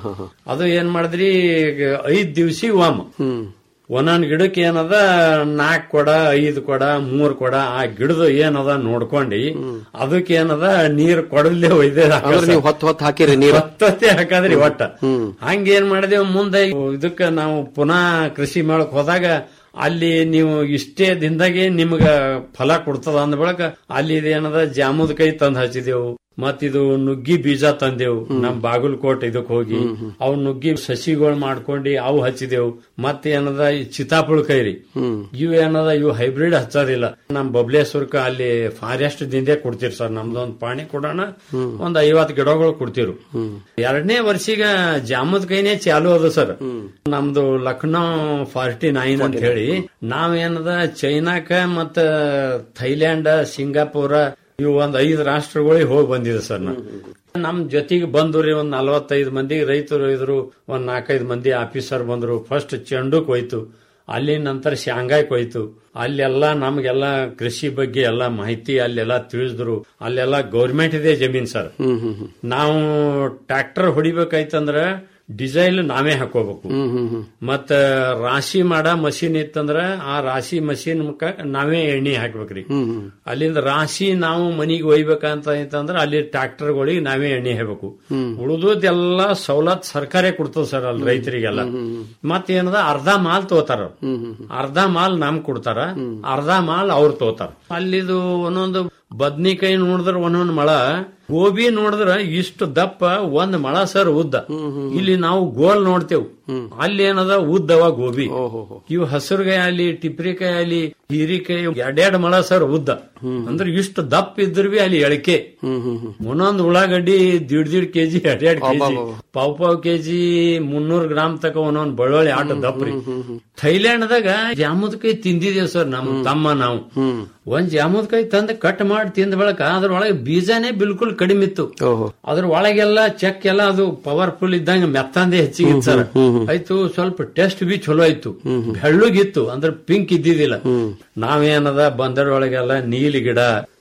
ಅದು ಏನ್ ಮಾಡಿದ್ರಿ ಐದ್ ದಿವ್ಸಿ ಒಮ್ ಒಂದೊಂದ್ ಗಿಡಕ್ಕೆ ಏನದ ನಾಲ್ಕ್ ಕೊಡ ಐದ್ ಕೊಡ ಮೂರ್ ಕೊಡ ಆ ಗಿಡದ ಏನದ ನೋಡ್ಕೊಂಡಿ ಅದಕ್ಕೆ ಏನದ ನೀರ್ ಕೊಡಲ್ಲೇ ಒಯ್ದೇ ಅಂದ್ರೆ ನೀವು ಹೊತ್ತು ಹೊತ್ತು ಹಾಕಿರಿ ನೀರು ಹತ್ತತ್ತೆ ಹಾಕದ್ರಿ ಒಟ್ಟ ಹಂಗ ಏನ್ ಮಾಡಿದೆವು ಮುಂದೆ ಇದಕ್ಕ ನಾವು ಪುನಃ ಕೃಷಿ ಮಾಡಕ್ ಹೋದಾಗ ಅಲ್ಲಿ ನೀವು ಇಷ್ಟೇ ದಿನದಾಗೆ ನಿಮ್ಗ ಫಲ ಕೊಡ್ತದ ಅಂದ ಬಳಕ ಅಲ್ಲಿ ಏನದ ಜಾಮೂದ್ ಕೈ ತಂದ್ ಹಚ್ಚಿದೆವು ಮತ್ತಿದು ನುಗ್ಗಿ ಬೀಜ ತಂದೆವು ನಮ್ ಬಾಗಲಕೋಟ್ ಇದಕ್ ಹೋಗಿ ಅವ್ ನುಗ್ಗಿ ಸಸಿಗಳು ಮಾಡ್ಕೊಂಡು ಅವು ಹಚ್ಚಿದೆವು ಮತ್ತೆ ಏನದ ಈ ಚಿತಾಪುಳ ಕೈರಿ ಇವು ಏನದ ಇವು ಹೈಬ್ರಿಡ್ ಹಚ್ಚೋದಿಲ್ಲ ನಮ್ ಬಬ್ಲೇಶ್ವರ್ಕ ಅಲ್ಲಿ ಫಾರೆಸ್ಟ್ ದಿಂದೇ ಕೊಡ್ತೀರಿ ಸರ್ ನಮ್ದೊಂದ್ ಪಾಣಿ ಕೊಡೋಣ ಒಂದ್ ಐವತ್ ಗಿಡಗಳು ಕೊಡ್ತಿರು ಎರಡನೇ ವರ್ಷಿಗ ಜಾಮದ್ ಕೈನೇ ಚಾಲು ಅದ ಸರ್ ನಮ್ದು ಲಕ್ನೋ ಫಾರ್ಟಿ ನೈನ್ ಅಂತ ಹೇಳಿ ನಾವೇನದ ಚೈನಾಕ ಮತ್ತ ಥೈಲ್ಯಾಂಡ್ ಸಿಂಗಾಪುರ ಇವು ಒಂದ್ ಐದು ರಾಷ್ಟ್ರಗಳಿಗೆ ಹೋಗಿ ಬಂದಿದೆ ಸರ್ ನಾ ನಮ್ ಜೊತೆಗೆ ಬಂದ್ರಿ ಒಂದ್ ನಲವತ್ತೈದು ಮಂದಿ ರೈತರು ಇದ್ರು ಒಂದ್ ನಾಲ್ಕೈದು ಮಂದಿ ಆಫೀಸರ್ ಬಂದ್ರು ಫಸ್ಟ್ ಚೆಂಡುಕ್ ಹೋಯ್ತು ಅಲ್ಲಿ ನಂತರ ಶಾಂಘಾಯ್ಕ್ ಹೋಯ್ತು ಅಲ್ಲೆಲ್ಲ ನಮ್ಗೆಲ್ಲ ಕೃಷಿ ಬಗ್ಗೆ ಎಲ್ಲ ಮಾಹಿತಿ ಅಲ್ಲೆಲ್ಲ ತಿಳಿಸಿದ್ರು ಅಲ್ಲೆಲ್ಲ ಗೌರ್ಮೆಂಟ್ ಇದೆ ಜಮೀನ್ ಸರ್ ನಾವು ಟ್ರ್ಯಾಕ್ಟರ್ ಹೊಡಿಬೇಕಾಯ್ತಂದ್ರ ಡಿಸೈಲ್ ನಾವೇ ಹಾಕೋಬೇಕು ಮತ್ತ ರಾಶಿ ಮಾಡ ಮಷಿನ್ ಇತ್ತಂದ್ರ ಆ ರಾಶಿ ಮಷಿನ್ ನಾವೇ ಎಣ್ಣೆ ಹಾಕ್ಬೇಕ್ರಿ ಅಲ್ಲಿಂದ ರಾಶಿ ನಾವು ಮನಿಗೆ ಒಯ್ಬೇಕಂತ ಐತಂದ್ರ ಅಲ್ಲಿ ಟ್ರಾಕ್ಟರ್ಗಳಿಗೆ ನಾವೇ ಎಣ್ಣೆ ಹಾಕ್ಬೇಕು ಉಳಿದದೆಲ್ಲ ಸವಲತ್ ಸರ್ಕಾರೇ ಕೊಡ್ತದ ಸರ್ ಅಲ್ಲಿ ರೈತರಿಗೆಲ್ಲ ಮತ್ತೇನದ ಅರ್ಧ ಮಾಲ್ ತೋತಾರ ಅರ್ಧ ಮಾಲ್ ನಮ್ ಕೊಡ್ತಾರ ಅರ್ಧ ಮಾಲ್ ಅವ್ರು ತೋತಾರ ಅಲ್ಲಿದು ಒಂದೊಂದು ಬದ್ನಿಕಾಯಿ ನೋಡಿದ್ರ ಒಂದೊಂದ್ ಮಳ ಗೋಬಿ ನೋಡಿದ್ರ ಇಷ್ಟು ದಪ್ಪ ಒಂದ್ ಮಳ ಸರ್ ಉದ್ದ ಇಲ್ಲಿ ನಾವು ಗೋಲ್ ನೋಡ್ತೇವ್ ಅಲ್ಲಿ ಏನದ ಉದ್ದವ ಗೋಬಿ ಇವು ಹಸಿರುಗಾಯಿ ಅಲ್ಲಿ ಟಿಪ್ರಿಕಾಯಿ ಅಲ್ಲಿ ಹೀರಿಕಾಯಿ ಎರಡೆರಡ್ ಮಳ ಸರ್ ಉದ್ದ ಅಂದ್ರೆ ಇಷ್ಟು ದಪ್ಪ ಇದ್ರ ಬಿ ಅಲ್ಲಿ ಎಳಕೆ ಒಂದೊಂದ್ ಉಳ್ಳಾಗಡ್ಡಿ ದಿಡ್ ದಿಡ್ ಕೆಜಿ ಎರಡೆರಡ್ ಕೆಜಿ ಪಾವ್ ಪಾವ್ ಕೆಜಿ ಮುನ್ನೂರ್ ಗ್ರಾಮ್ ತಕ ಒಂದೊಂದ್ ಬೆಳ್ಳುಳ್ಳಿ ಆಟ ದಪ್ಪ್ರಿ ಥೈಲ್ಯಾಂಡ್ದಾಗ ಜಾಮೂದ್ ಕೈ ತಿಂದಿದೇವ್ ಸರ್ ನಮ್ ತಮ್ಮ ನಾವು ಒಂದ್ ಜಾಮೂದ್ ಕೈ ತಂದ ಕಟ್ ಮಾಡಿ ತಿಂದ ಬಳಕ ಅದ್ರೊಳಗೆ ಬೀಜನೇ ಬಿಲ್ಕುಲ್ ಕಡಿಮೆ ಇತ್ತು ಅದ್ರ ಒಳಗೆಲ್ಲ ಚೆಕ್ ಎಲ್ಲ ಅದು ಪವರ್ಫುಲ್ ಇದ್ದಂಗ ಮೆತ್ತಂದೇ ಹೆಚ್ಚಿಗೆ ಇತ್ತು ಸರ್ ಆಯ್ತು ಸ್ವಲ್ಪ ಟೆಸ್ಟ್ ಬಿ ಚಲೋ ಆಯ್ತು ಬೆಳ್ಳಗಿತ್ತು ಅಂದ್ರೆ ಪಿಂಕ್ ಇದ್ದಿದ್ದಿಲ್ಲ ನಾವೇನದ ಬಂದರೊಳಗೆಲ್ಲ ನೀಲಿ ಗಿಡ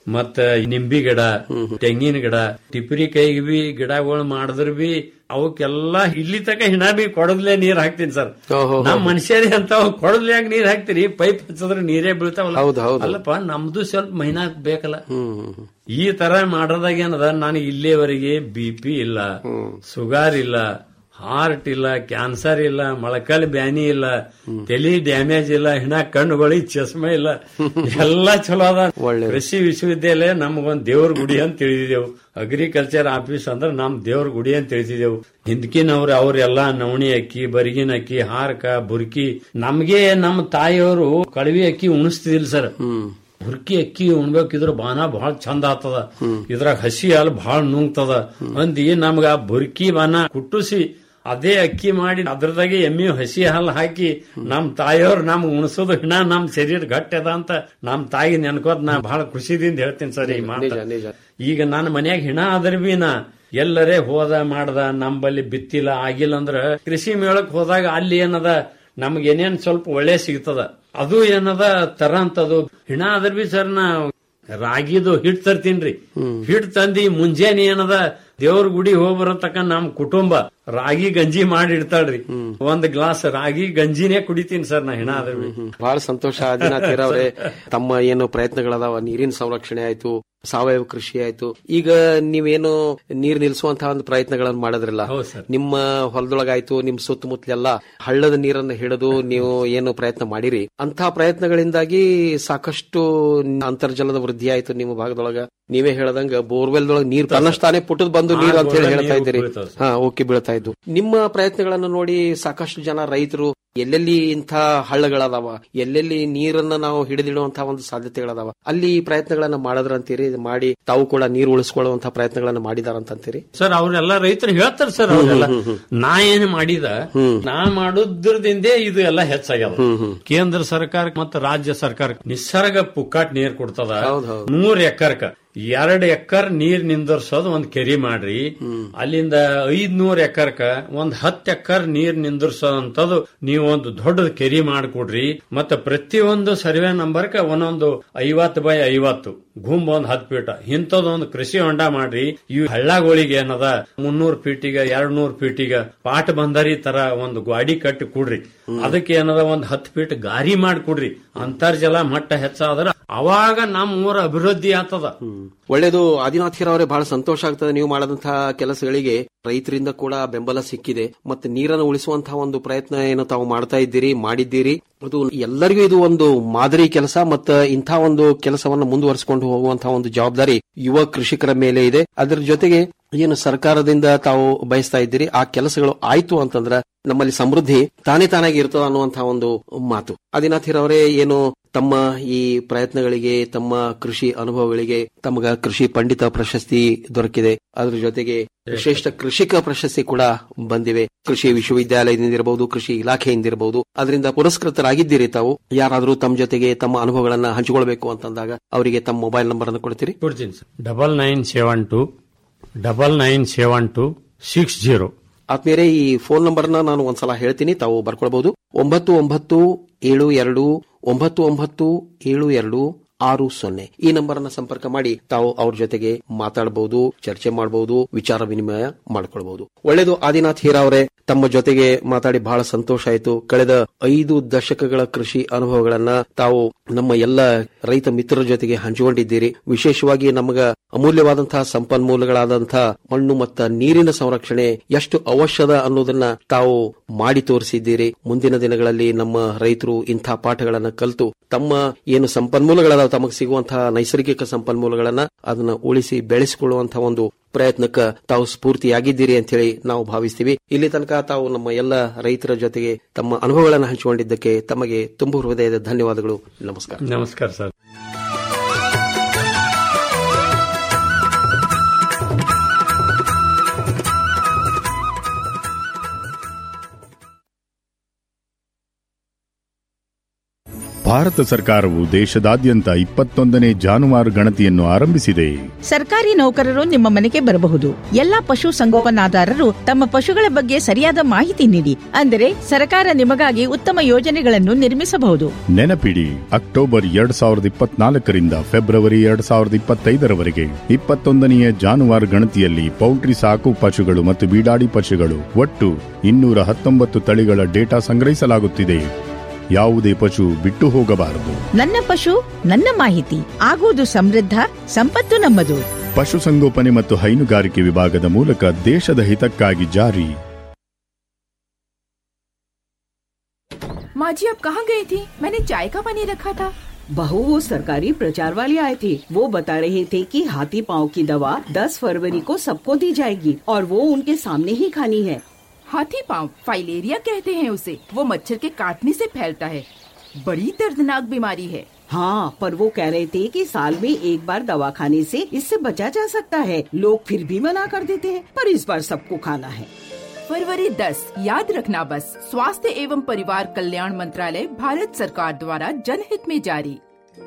ಮತ್ತ ನಿಂಬಿ ಗಿಡ ತೆಂಗಿನ ಗಿಡ ಟಿಪ್ರಿ ಕೈಗೆ ಬಿ ಗಿಡಗಳು ಮಾಡಿದ್ರ ಬಿ ಅವಕ್ಕೆಲ್ಲಾ ಇಲ್ಲಿ ತಕ ಹಿಣ ಬಿ ಕೊಡದ್ಲೆ ನೀರ್ ಹಾಕ್ತೀನಿ ಸರ್ ನಮ್ ಮನುಷ್ಯರೇ ಅಂತ ಕೊಡದ್ಲ್ಯಾಗ ನೀರ್ ಹಾಕ್ತಿರಿ ಪೈಪ್ ಹಚ್ಚಿದ್ರೆ ನೀರೇ ಬೀಳ್ತಾವಲ್ಲ ಹೌದು, ಹೌದು. ಅಲ್ಲಪ್ಪ ನಮ್ದು ಸ್ವಲ್ಪ ಮೈನಾ ಬೇಕಲ್ಲ ಈ ತರ ಮಾಡೋದಾಗ ಏನದ ನಾನು ಇಲ್ಲಿಯವರೆಗೆ ಬಿ ಪಿ ಇಲ್ಲ ಸುಗಾರ್ ಇಲ್ಲ ಹಾರ್ಟ್ ಇಲ್ಲ ಕ್ಯಾನ್ಸರ್ ಇಲ್ಲ ಮೊಳಕಾಲ್ ಬ್ಯಾನಿ ಇಲ್ಲ ತಲಿ ಡ್ಯಾಮೇಜ್ ಇಲ್ಲ ಹಿಣ ಕಣ್ಣುಗಳಿಗೆ ಚಸ್ಮೆ ಇಲ್ಲ ಎಲ್ಲಾ ಚಲೋ ಅದ ಕೃಷಿ ವಿಶ್ವವಿದ್ಯಾಲಯ ನಮಗೊಂದ್ ದೇವ್ರ ಗುಡಿ ಅಂತ ತಿಳಿದಿದ್ದೆವು ಅಗ್ರಿಕಲ್ಚರ್ ಆಫೀಸ್ ಅಂದ್ರೆ ನಮ್ ದೇವ್ರ ಗುಡಿ ಅಂತ ತಿಳಿದಿದ್ದೆವು ಹಿಂದ್ಕಿನವ್ರು ಅವ್ರೆಲ್ಲಾ ನವಣಿ ಅಕ್ಕಿ ಬರಿಗಿನ ಅಕ್ಕಿ ಹಾರಕ ಬುರ್ಕಿ ನಮ್ಗೆ ನಮ್ಮ ತಾಯಿಯವರು ಕಳವಿ ಅಕ್ಕಿ ಉಣಿಸ್ತಿದಿಲ್ಲ ಸರ್ ಹುರ್ಕಿ ಅಕ್ಕಿ ಉಣ್ಬೇಕಿದ್ರ ಬಾನ ಬಹಳ ಚಂದ ಆತದ ಇದ್ರಾಗ ಹಸಿ ಹಾಲು ಬಹಳ ನುಂಗ್ತದ ಅಂದಿ ನಮ್ಗ ಆ ಬುರ್ಕಿ ಬಾನ ಕುಟ್ಟುಸಿ ಅದೇ ಅಕ್ಕಿ ಮಾಡಿ ಅದ್ರದಾಗೆ ಎಮ್ಮಿ ಹಸಿ ಹಾಲು ಹಾಕಿ ನಮ್ ತಾಯಿಯವ್ರು ನಮ್ ಉಣಸೋದು ಹಿಣ ನಮ್ ಶರೀರ ಗಟ್ಟಿ ಅದ ಅಂತ ನಮ್ ತಾಯಿ ನೆನ್ಕೋದ್ ನಾ ಬಹಳ ಖುಷಿದಿಂದ ಹೇಳ್ತೀನಿ ಸರ್ ಈ ಮಾತು ನಿಜ ನಿಜ ಈಗ ನನ್ನ ಮನ್ಯಾಗ ಹಿಣ ಆದ್ರ ಬಿ ನಾ ಎಲ್ಲರೇ ಹೋದ ಮಾಡ್ದ ನಂಬಲ್ಲಿ ಬಿತ್ತಿಲ್ಲ ಆಗಿಲ್ಲ ಅಂದ್ರ ಕೃಷಿ ಮೇಳಕ್ ಹೋದಾಗ ಅಲ್ಲಿ ಏನದ ನಮ್ಗೆ ಏನೇನ್ ಸ್ವಲ್ಪ ಒಳ್ಳೆ ಸಿಗ್ತದ ಅದು ಏನದ ತರ ಅಂತದು ಹಿಣ ಆದ್ರ ಬಿ ಸರ್ ನಾ ರಾಗಿದು ಹಿಟ್ ತರ್ತೀನ್ರಿ ಹಿಟ್ ತಂದಿ ಮುಂಜಾನೆ ಏನದ ದೇವ್ರ ಗುಡಿ ಹೋಗ್ಬರತಕ್ಕ ನಮ್ ಕುಟುಂಬ ರಾಗಿ ಗಂಜಿ ಮಾಡಿ ಇಡ್ತಾಳ್ರಿ ಒಂದ್ ಗ್ಲಾಸ್ ರಾಗಿ ಗಂಜಿನೇ ಕುಡಿತೀನಿ ಸರ್ ನಾ ಹಿಣ ಆದ್ರ ಬಿ ಬಹಳ ಸಂತೋಷ ಆದಿನಾಥ್ ಅವರೇ ತಮ್ಮ ಏನು ಪ್ರಯತ್ನಗಳದಾವ ನೀರಿನ ಸಂರಕ್ಷಣೆ ಆಯ್ತು ಸಾವಯವ ಕೃಷಿ ಆಯ್ತು ಈಗ ನೀವೇನು ನೀರ್ ನಿಲ್ಸುವಂತಹ ಒಂದು ಪ್ರಯತ್ನಗಳನ್ನು ಮಾಡಿದ್ರಲ್ಲ ನಿಮ್ಮ ಹೊಲದೊಳಗಾಯ್ತು ನಿಮ್ ಸುತ್ತಮುತ್ತಲೆಲ್ಲ ಹಳ್ಳದ ನೀರನ್ನು ಹಿಡಿದು ನೀವು ಏನು ಪ್ರಯತ್ನ ಮಾಡಿರಿ ಅಂತಹ ಪ್ರಯತ್ನಗಳಿಂದಾಗಿ ಸಾಕಷ್ಟು ಅಂತರ್ಜಲದ ವೃದ್ಧಿ ಆಯ್ತು ನಿಮ್ಮ ಭಾಗದೊಳಗ ನೀವೇ ಹೇಳದಂಗ ಬೋರ್ವೆಲ್ ದೊಳಗೆ ನೀರ್ ತನ್ನಷ್ಟಾನೇ ಪುಟ್ಟದ್ ಬಂದು ಹಾ, ನೀರು ಅಂತ ಹೇಳಿ ಬೋರ್ವೆಲ್ ಹೇಳ್ತಾ ನೀರು ಇದ್ದೀರಿ ಬೀಳ್ತಾವ್ ಸರ್. ಹಾ ಓಕೆ ಬೀಳ್ತಾ ಇದ್ದು ನಿಮ್ಮ ಪ್ರಯತ್ನಗಳನ್ನು ನೋಡಿ ಸಾಕಷ್ಟು ಜನ ರೈತರು ಎಲ್ಲೆಲ್ಲಿ ಇಂಥ ಹಳ್ಳಗಳದಾವ ಎಲ್ಲೆಲ್ಲಿ ನೀರನ್ನ ನಾವು ಹಿಡಿದಿಡುವಂತಹ ಒಂದು ಸಾಧ್ಯತೆಗಳದಾವ ಅಲ್ಲಿ ಈ ಪ್ರಯತ್ನಗಳನ್ನ ಮಾಡಿದ್ರಂತೀರಿ ಮಾಡಿ ತಾವು ಕೂಡ ನೀರು ಉಳಿಸ್ಕೊಳ್ಳುವಂತಹ ಪ್ರಯತ್ನಗಳನ್ನ ಮಾಡಿದಾರಂತೀರಿ ಸರ್ ಅವ್ರೆಲ್ಲ ರೈತರು ಹೇಳ್ತಾರ ಸರ್ ಅವ್ರೆಲ್ಲ ನಾ ಏನ್ ಮಾಡಿದ ನಾ ಮಾಡುದ್ರದಿಂದೇ ಇದು ಎಲ್ಲ ಹೆಚ್ಚಾಗ್ಯದ ಕೇಂದ್ರ ಸರ್ಕಾರ ಮತ್ತು ರಾಜ್ಯ ಸರ್ಕಾರ ನಿಸರ್ಗ ಪುಕ್ಕಾಟ್ ನೀರ್ ಕೊಡ್ತದ ನೂರ್ ಎಕರ್ಕ ಎರಡ್ ಎಕರ್ ನೀರ್ ನಿಂದರ್ಸೋದು ಒಂದ್ ಕೆರಿ ಮಾಡ್ರಿ ಅಲ್ಲಿಂದ ಐದ್ನೂರ್ ಎಕರ್ಕ ಒಂದ್ ಹತ್ ಎಕರ್ ನೀರ್ ನಿಂದರ್ಸೋದಂತದ್ದು ನೀವು ಒಂದು ದೊಡ್ಡ ಕೆರಿ ಮಾಡ್ಕೊಡ್ರಿ ಮತ್ತೆ ಪ್ರತಿಯೊಂದು ಸರ್ವೆ ನಂಬರ್ಕ ಒಂದೊಂದು ಐವತ್ ಬೈ ಐವತ್ತು ಗುಂಬ್ ಒಂದ್ ಹತ್ ಫೀಟ್ ಇಂಥದೊಂದು ಕೃಷಿ ಹೊಂಡ ಮಾಡ್ರಿ ಈ ಹಳ್ಳಗಳಿಗೆ ಏನದ ಮುನ್ನೂರ್ ಫೀಟಿಗ ಎರಡ್ ನೂರ್ ಫೀಟಿಗ ಪಾಟ್ ಬಂದರಿ ತರ ಒಂದು ಗಾಡಿ ಕಟ್ಟಿ ಕೊಡ್ರಿ ಅದಕ್ಕೆ ಏನದ ಒಂದ್ ಹತ್ ಫೀಟ್ ಗಾರಿ ಮಾಡ್ಕೊಡ್ರಿ ಅಂತರ್ಜಲ ಮಟ್ಟ ಹೆಚ್ಚಾದ್ರ ಅವಾಗ ನಮ್ಮ ಊರ ಅಭಿವೃದ್ಧಿ ಆಗ್ತದ ಒಳ್ಳೇದು ಆದಿನಾಥ್ ಅವರೇ ಬಹಳ ಸಂತೋಷ ಆಗ್ತದೆ ನೀವು ಮಾಡದಂತಹ ಕೆಲಸಗಳಿಗೆ ರೈತರಿಂದ ಕೂಡ ಬೆಂಬಲ ಸಿಕ್ಕಿದೆ ಮತ್ತೆ ನೀರನ್ನು ಉಳಿಸುವಂತಹ ಒಂದು ಪ್ರಯತ್ನ ಏನು ತಾವು ಮಾಡ್ತಾ ಇದ್ದೀರಿ ಮಾಡಿದ್ದೀರಿ ಅದು ಎಲ್ಲರಿಗೂ ಇದು ಒಂದು ಮಾದರಿ ಕೆಲಸ ಮತ್ತು ಇಂಥ ಒಂದು ಕೆಲಸವನ್ನು ಮುಂದುವರಿಸಿಕೊಂಡು ಹೋಗುವಂತಹ ಒಂದು ಜವಾಬ್ದಾರಿ ಯುವ ಕೃಷಿಕರ ಮೇಲೆ ಇದೆ ಅದರ ಜೊತೆಗೆ ಏನು ಸರ್ಕಾರದಿಂದ ತಾವು ಬಯಸ್ತಾ ಇದ್ದೀರಿ ಆ ಕೆಲಸಗಳು ಆಯ್ತು ಅಂತಂದ್ರ ನಮ್ಮಲ್ಲಿ ಸಮೃದ್ಧಿ ತಾನೇ ತಾನಾಗಿ ಇರ್ತದ ಅನ್ನುವಂತಹ ಒಂದು ಮಾತು ಆದಿನಾಥ್ ಅವರೇ ಏನು ತಮ್ಮ ಈ ಪ್ರಯತ್ನಗಳಿಗೆ ತಮ್ಮ ಕೃಷಿ ಅನುಭವಗಳಿಗೆ ತಮಗ ಕೃಷಿ ಪಂಡಿತ ಪ್ರಶಸ್ತಿ ದೊರಕಿದೆ ಅದರ ಜೊತೆಗೆ ಶ್ರೇಷ್ಠ ಕೃಷಿಕ ಪ್ರಶಸ್ತಿ ಕೂಡ ಬಂದಿವೆ ಕೃಷಿ ವಿಶ್ವವಿದ್ಯಾಲಯದಿಂದ ಇರಬಹುದು ಕೃಷಿ ಇಲಾಖೆಯಿಂದ ಇರಬಹುದು ಅದರಿಂದ ಪುರಸ್ಕೃತರಾಗಿದ್ದೀರಿ ತಾವು ಯಾರಾದರೂ ತಮ್ಮ ಜೊತೆಗೆ ತಮ್ಮ ಅನುಭವಗಳನ್ನ ಹಂಚಿಕೊಳ್ಬೇಕು ಅಂತಂದಾಗ ಅವರಿಗೆ ತಮ್ಮ ಮೊಬೈಲ್ ನಂಬರ್ ಅನ್ನು ಕೊಡ್ತೀರಿ ಕೊಡ್ತೀನಿ sir double nine seven two double nine seven two six zero ಆದ್ಮೇಲೆ ಈ ಫೋನ್ ನಂಬರ್ನ ನಾನು ಒಂದ್ಸಲ ಹೇಳ್ತೀನಿ ತಾವು ಬರ್ಕೊಳ್ಬಹುದು ಒಂಬತ್ತು ಒಂಬತ್ತು ಏಳು ಎರಡು ಒಂಬತ್ತು ಒಂಬತ್ತು ಏಳು ಎರಡು ಆರು ಸೊನ್ನೆ ಈ ನಂಬರ್ ಅನ್ನ ಸಂಪರ್ಕ ಮಾಡಿ ತಾವು ಅವ್ರ ಜೊತೆಗೆ ಮಾತಾಡಬಹುದು ಚರ್ಚೆ ಮಾಡಬಹುದು ವಿಚಾರ ವಿನಿಮಯ ಮಾಡ್ಕೊಳ್ಬಹುದು ಒಳ್ಳೇದು ಆದಿನಾಥ್ ಹೀರಾ ಅವರೇ ತಮ್ಮ ಜೊತೆಗೆ ಮಾತಾಡಿ ಬಹಳ ಸಂತೋಷ ಆಯಿತು ಕಳೆದ ಐದು ದಶಕಗಳ ಕೃಷಿ ಅನುಭವಗಳನ್ನ ತಾವು ನಮ್ಮ ಎಲ್ಲ ರೈತ ಮಿತ್ರರ ಜೊತೆಗೆ ಹಂಚಿಕೊಂಡಿದ್ದೀರಿ ವಿಶೇಷವಾಗಿ ನಮಗ ಅಮೂಲ್ಯವಾದಂತಹ ಸಂಪನ್ಮೂಲಗಳಾದಂತಹ ಮಣ್ಣು ಮತ್ತು ನೀರಿನ ಸಂರಕ್ಷಣೆ ಎಷ್ಟು ಅವಶ್ಯದ ಅನ್ನೋದನ್ನ ತಾವು ಮಾಡಿ ತೋರಿಸಿದ್ದೀರಿ ಮುಂದಿನ ದಿನಗಳಲ್ಲಿ ನಮ್ಮ ರೈತರು ಇಂಥ ಪಾಠಗಳನ್ನ ಕಲಿತು ತಮ್ಮ ಏನು ಸಂಪನ್ಮೂಲಗಳಾದ ತಮಗೆ ಸಿಗುವಂತಹ ನೈಸರ್ಗಿಕ ಸಂಪನ್ಮೂಲಗಳನ್ನ ಅದನ್ನ ಉಳಿಸಿ ಬೆಳೆಸಿಕೊಳ್ಳುವಂತಹ ಒಂದು ಪ್ರಯತ್ನಕ್ಕೆ ತಾವು ಸ್ಫೂರ್ತಿಯಾಗಿದ್ದೀರಿ ಅಂತ ಹೇಳಿ ನಾವು ಭಾವಿಸ್ತೀವಿ ಇಲ್ಲಿ ತನಕ ತಾವು ನಮ್ಮ ಎಲ್ಲ ರೈತರ ಜೊತೆಗೆ ತಮ್ಮ ಅನುಭವಗಳನ್ನು ಹಂಚಿಕೊಂಡಿದ್ದಕ್ಕೆ ತಮಗೆ ತುಂಬು ಹೃದಯದ ಧನ್ಯವಾದಗಳು ನಮಸ್ಕಾರ ನಮಸ್ಕಾರ ಸರ್ ಭಾರತ ಸರ್ಕಾರವು ದೇಶದಾದ್ಯಂತ ಇಪ್ಪತ್ತೊಂದನೇ ಜಾನುವಾರು ಗಣತಿಯನ್ನು ಆರಂಭಿಸಿದೆ ಸರ್ಕಾರಿ ನೌಕರರು ನಿಮ್ಮ ಮನೆಗೆ ಬರಬಹುದು ಎಲ್ಲಾ ಪಶು ಸಂಗೋಪನಾದಾರರು ತಮ್ಮ ಪಶುಗಳ ಬಗ್ಗೆ ಸರಿಯಾದ ಮಾಹಿತಿ ನೀಡಿ ಅಂದರೆ ಸರ್ಕಾರ ನಿಮಗಾಗಿ ಉತ್ತಮ ಯೋಜನೆಗಳನ್ನು ನಿರ್ಮಿಸಬಹುದು ನೆನಪಿಡಿ ಅಕ್ಟೋಬರ್ ಎರಡ್ ಸಾವಿರದ ಇಪ್ಪತ್ನಾಲ್ಕರಿಂದ ಫೆಬ್ರವರಿ ಎರಡ್ ಸಾವಿರದ ಇಪ್ಪತ್ತೈದರವರೆಗೆ ಇಪ್ಪತ್ತೊಂದನೆಯ ಜಾನುವಾರು ಗಣತಿಯಲ್ಲಿ ಪೌಲ್ಟ್ರಿ ಸಾಕು ಪಶುಗಳು ಮತ್ತು ಬೀಡಾಡಿ ಪಶುಗಳು ಒಟ್ಟು ಇನ್ನೂರ ಹತ್ತೊಂಬತ್ತು ತಳಿಗಳ ಡೇಟಾ ಸಂಗ್ರಹಿಸಲಾಗುತ್ತಿದೆ ಯಾವುದೇ ಪಶು ಬಿಟ್ಟು ಹೋಗಬಾರದು ನನ್ನ ಪಶು ನನ್ನ ಮಾಹಿತಿ ಆಗುವುದು ಸಮೃದ್ಧ ಸಂಪತ್ತು ನಮ್ಮದು ಪಶುಸಂಗೋಪನೆ ಮತ್ತು ಹೈನುಗಾರಿಕೆ ವಿಭಾಗದ ಮೂಲಕ ದೇಶದ ಹಿತಕ್ಕಾಗಿ ಜಾರಿ माँ जी आप कहाँ गई थी मैंने चाय का पानी रखा था बहू वो सरकारी प्रचार वाले आए थे वो बता रहे थे कि हाथी पाँव की दवा 10 फरवरी को सबको दी जाएगी और वो उनके सामने ही खानी है हाथी पाँव फाइलेरिया कहते हैं उसे वो मच्छर के काटने से फैलता है बड़ी दर्दनाक बीमारी है हाँ पर वो कह रहे थे कि साल में एक बार दवा खाने से इससे बचा जा सकता है लोग फिर भी मना कर देते हैं पर इस बार सबको खाना है फरवरी 10 याद रखना बस स्वास्थ्य एवं परिवार कल्याण मंत्रालय भारत सरकार द्वारा जनहित में जारी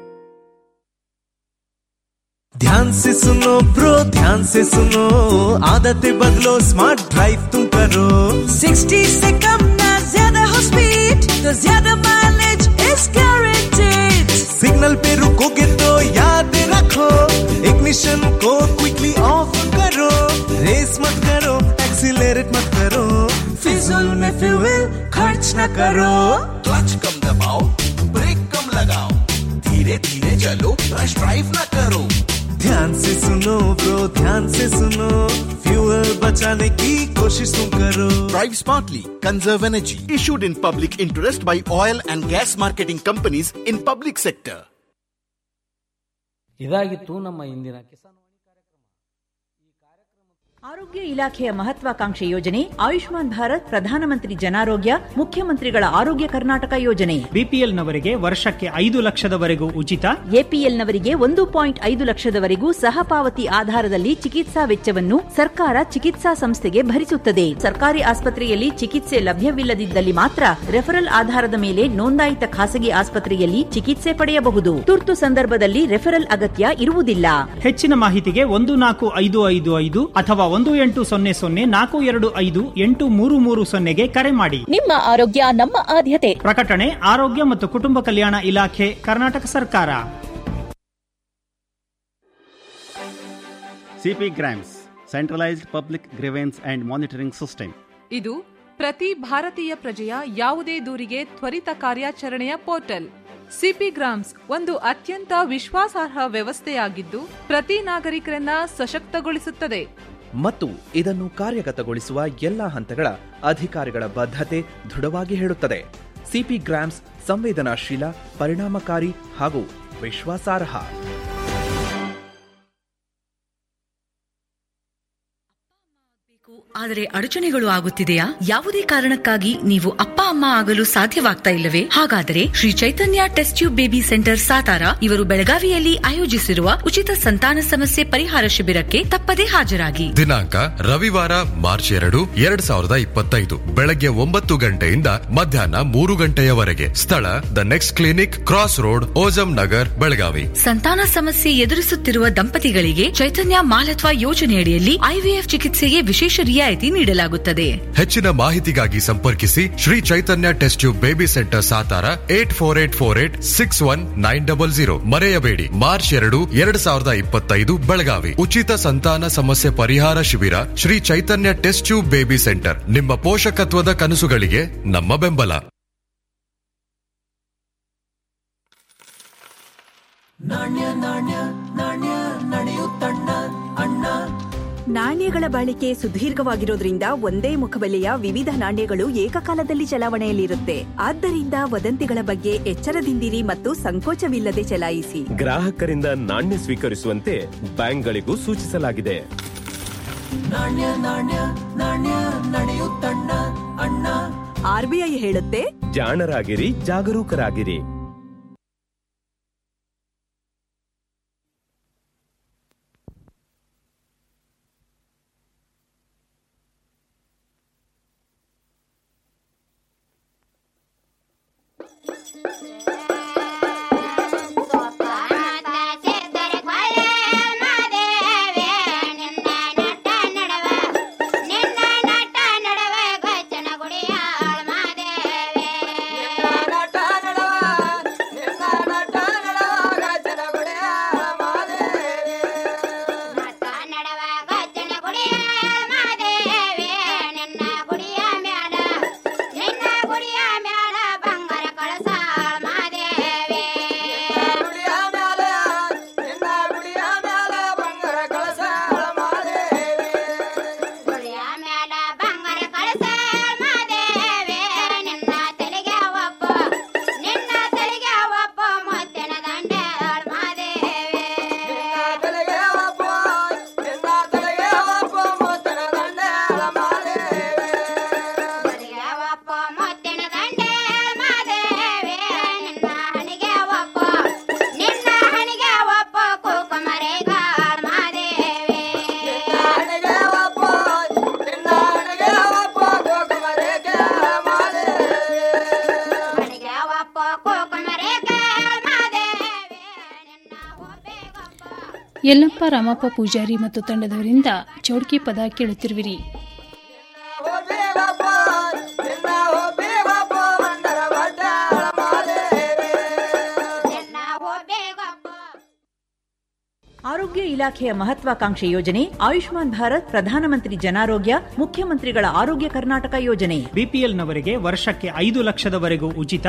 ध्यान से सुनो ब्रो ध्यान से सुनो आदतें बदलो स्मार्ट ड्राइव तुम करो 60 से कम ना ज्यादा हो स्पीड तो ज्यादा माइलेज इज गारंटेड सिग्नल पे रुकोगे तो याद रखो इग्निशन को क्विकली ऑफ करो रेस मत करो एक्सीलरेट मत करो फिजूल में फ्यूल खर्च न करो क्लच कम दबाओ ब्रेक कम लगाओ धीरे धीरे चलो रश ड्राइव न करो ध्यान से सुनो ब्रो ध्यान से सुनो फ्यूल बचाने की कोशिश तुम करो Drive smartly, conserve energy. Issued in public interest by oil and gas marketing companies in public sector. ಇದಾಗಿತ್ತು ನಮ್ಮ ಇಂದಿನ ಕಿಸಾನ್ ಆರೋಗ್ಯ ಇಲಾಖೆಯ ಮಹತ್ವಾಕಾಂಕ್ಷೆ ಯೋಜನೆ ಆಯುಷ್ಮಾನ್ ಭಾರತ್ ಪ್ರಧಾನಮಂತ್ರಿ ಜನಾರೋಗ್ಯ ಮುಖ್ಯಮಂತ್ರಿಗಳ ಆರೋಗ್ಯ ಕರ್ನಾಟಕ ಯೋಜನೆ ಬಿಪಿಎಲ್ನವರಿಗೆ ವರ್ಷಕ್ಕೆ ಐದು ಲಕ್ಷದವರೆಗೂ ಉಚಿತ ಎಪಿಎಲ್ನವರಿಗೆ ಒಂದು ಪಾಯಿಂಟ್ ಐದು ಲಕ್ಷದವರೆಗೂ ಸಹಪಾವತಿ ಆಧಾರದಲ್ಲಿ ಚಿಕಿತ್ಸಾ ವೆಚ್ಚವನ್ನು ಸರ್ಕಾರ ಚಿಕಿತ್ಸಾ ಸಂಸ್ಥೆಗೆ ಭರಿಸುತ್ತದೆ ಸರ್ಕಾರಿ ಆಸ್ಪತ್ರೆಯಲ್ಲಿ ಚಿಕಿತ್ಸೆ ಲಭ್ಯವಿಲ್ಲದಿದ್ದಲ್ಲಿ ಮಾತ್ರ ರೆಫರಲ್ ಆಧಾರದ ಮೇಲೆ ನೋಂದಾಯಿತ ಖಾಸಗಿ ಆಸ್ಪತ್ರೆಯಲ್ಲಿ ಚಿಕಿತ್ಸೆ ಪಡೆಯಬಹುದು ತುರ್ತು ಸಂದರ್ಭದಲ್ಲಿ ರೆಫರಲ್ ಅಗತ್ಯ ಇರುವುದಿಲ್ಲ ಹೆಚ್ಚಿನ ಮಾಹಿತಿಗೆ ಒಂದು ನಾಲ್ಕು ಐದು ಐದು ಐದು ಅಥವಾ ಒಂದು ಎಂಟು ಸೊನ್ನೆ ಸೊನ್ನೆ ನಾಲ್ಕು ಎರಡು ಐದು ಎಂಟು ಮೂರು ಮೂರು ಸೊನ್ನೆಗೆ ಕರೆ ಮಾಡಿ ನಿಮ್ಮ ಆರೋಗ್ಯ ನಮ್ಮ ಆದ್ಯತೆ ಪ್ರಕಟಣೆ ಆರೋಗ್ಯ ಮತ್ತು ಕುಟುಂಬ ಕಲ್ಯಾಣ ಇಲಾಖೆ ಕರ್ನಾಟಕ ಸರ್ಕಾರ CP grams centralised public grievance and monitoring system ಇದು ಪ್ರತಿ ಭಾರತೀಯ ಪ್ರಜೆಯ ಯಾವುದೇ ದೂರಿಗೆ ತ್ವರಿತ ಕಾರ್ಯಾಚರಣೆಯ ಪೋರ್ಟಲ್ ಸಿಪಿ ಗ್ರಾಮ್ಸ್ ಒಂದು ಅತ್ಯಂತ ವಿಶ್ವಾಸಾರ್ಹ ವ್ಯವಸ್ಥೆಯಾಗಿದ್ದು ಪ್ರತಿ ನಾಗರಿಕರನ್ನ ಸಶಕ್ತಗೊಳಿಸುತ್ತದೆ ಮತ್ತು ಇದನ್ನು ಕಾರ್ಯಗತಗೊಳಿಸುವ ಎಲ್ಲಾ ಹಂತಗಳ ಅಧಿಕಾರಿಗಳ ಬದ್ಧತೆ ದೃಢವಾಗಿ ಹೇಳುತ್ತದೆ ಸಿಪಿ ಗ್ರಾಮ್ಸ್ ಸಂವೇದನಾಶೀಲ ಪರಿಣಾಮಕಾರಿ ಹಾಗೂ ವಿಶ್ವಾಸಾರ್ಹ ಆದರೆ ಅಡಚಣೆಗಳು ಆಗುತ್ತಿದೆಯಾ ಯಾವುದೇ ಕಾರಣಕ್ಕಾಗಿ ನೀವು ಅಪ್ಪ ಅಮ್ಮ ಆಗಲು ಸಾಧ್ಯವಾಗ್ತಾ ಇಲ್ಲವೇ ಹಾಗಾದರೆ Shri Chaitanya test tube baby centre Satara ಇವರು ಬೆಳಗಾವಿಯಲ್ಲಿ ಆಯೋಜಿಸಿರುವ ಉಚಿತ ಸಂತಾನ ಸಮಸ್ಯೆ ಪರಿಹಾರ ಶಿಬಿರಕ್ಕೆ ತಪ್ಪದೇ ಹಾಜರಾಗಿ ದಿನಾಂಕ ರವಿವಾರ ಮಾರ್ಚ್ ಎರಡು ಎರಡ್ ಸಾವಿರದ ಇಪ್ಪತ್ತೈದು ಬೆಳಗ್ಗೆ ಒಂಬತ್ತು ಗಂಟೆಯಿಂದ ಮಧ್ಯಾಹ್ನ ಮೂರು ಗಂಟೆಯವರೆಗೆ ಸ್ಥಳ the next clinic cross road ಓಜಂ ನಗರ್ ಬೆಳಗಾವಿ ಸಂತಾನ ಸಮಸ್ಯೆ ಎದುರಿಸುತ್ತಿರುವ ದಂಪತಿಗಳಿಗೆ ಚೈತನ್ಯ ಮಾಲತ್ವ ಯೋಜನೆಯಡಿಯಲ್ಲಿ ಐವಿಎಫ್ ಚಿಕಿತ್ಸೆಗೆ ವಿಶೇಷ ರಿಯಾಯಿತಿ ನೀಡಲಾಗುತ್ತದೆ ಹೆಚ್ಚಿನ ಮಾಹಿತಿಗಾಗಿ ಸಂಪರ್ಕಿಸಿ Shri Chaitanya test tube baby centre Satara eight four eight four eight six one nine double zero ಮರೆಯಬೇಡಿ ಮಾರ್ಚ್ ಎರಡು ಎರಡ್ ಸಾವಿರದ ಇಪ್ಪತ್ತೈದು ಬೆಳಗಾವಿ ಉಚಿತ ಸಂತಾನ ಸಮಸ್ಯೆ ಪರಿಹಾರ ಶಿಬಿರ Shri Chaitanya test tube baby centre ನಿಮ್ಮ ಪೋಷಕತ್ವದ ಕನಸುಗಳಿಗೆ ನಮ್ಮ ಬೆಂಬಲ ನಾಣ್ಯ ನಾಣ್ಯ ನಾಣ್ಯ ನಡೆಯುತ್ತಣ್ಣ ಅಣ್ಣ ನಾಣ್ಯಗಳ ಬಾಳಿಕೆ ಸುದೀರ್ಘವಾಗಿರೋದ್ರಿಂದ ಒಂದೇ ಮುಖಬೆಲೆಯ ವಿವಿಧ ನಾಣ್ಯಗಳು ಏಕಕಾಲದಲ್ಲಿ ಚಲಾವಣೆಯಲ್ಲಿರುತ್ತೆ ಆದ್ದರಿಂದ ವದಂತಿಗಳ ಬಗ್ಗೆ ಎಚ್ಚರದಿಂದಿರಿ ಮತ್ತು ಸಂಕೋಚವಿಲ್ಲದೆ ಚಲಾಯಿಸಿ ಗ್ರಾಹಕರಿಂದ ನಾಣ್ಯ ಸ್ವೀಕರಿಸುವಂತೆ ಬ್ಯಾಂಕ್ಗಳಿಗೂ ಸೂಚಿಸಲಾಗಿದೆ ನಾಣ್ಯ ನಾಣ್ಯ ನಾಣ್ಯ ನಡೆಯುತ್ತಣ್ಣ ಅಣ್ಣ ಆರ್ಬಿಐ ಹೇಳುತ್ತೆ ಜಾಣರಾಗಿರಿ ಜಾಗರೂಕರಾಗಿರಿ ಯಲ್ಲಪ್ಪ ರಾಮಪ್ಪ ಪೂಜಾರಿ ಮತ್ತು ತಂಡದವರಿಂದ ಚೌಡ್ಕಿ ಪದ ಕೇಳುತ್ತಿರುವಿರಿ ಆರೋಗ್ಯ ಇಲಾಖೆಯ ಮಹತ್ವಾಕಾಂಕ್ಷೆ ಯೋಜನೆ ಆಯುಷ್ಮಾನ್ ಭಾರತ್ ಪ್ರಧಾನಮಂತ್ರಿ ಜನಾರೋಗ್ಯ ಮುಖ್ಯಮಂತ್ರಿಗಳ ಆರೋಗ್ಯ ಕರ್ನಾಟಕ ಯೋಜನೆ ಬಿಪಿಎಲ್ನವರಿಗೆ ವರ್ಷಕ್ಕೆ ಐದು ಲಕ್ಷದವರೆಗೂ ಉಚಿತ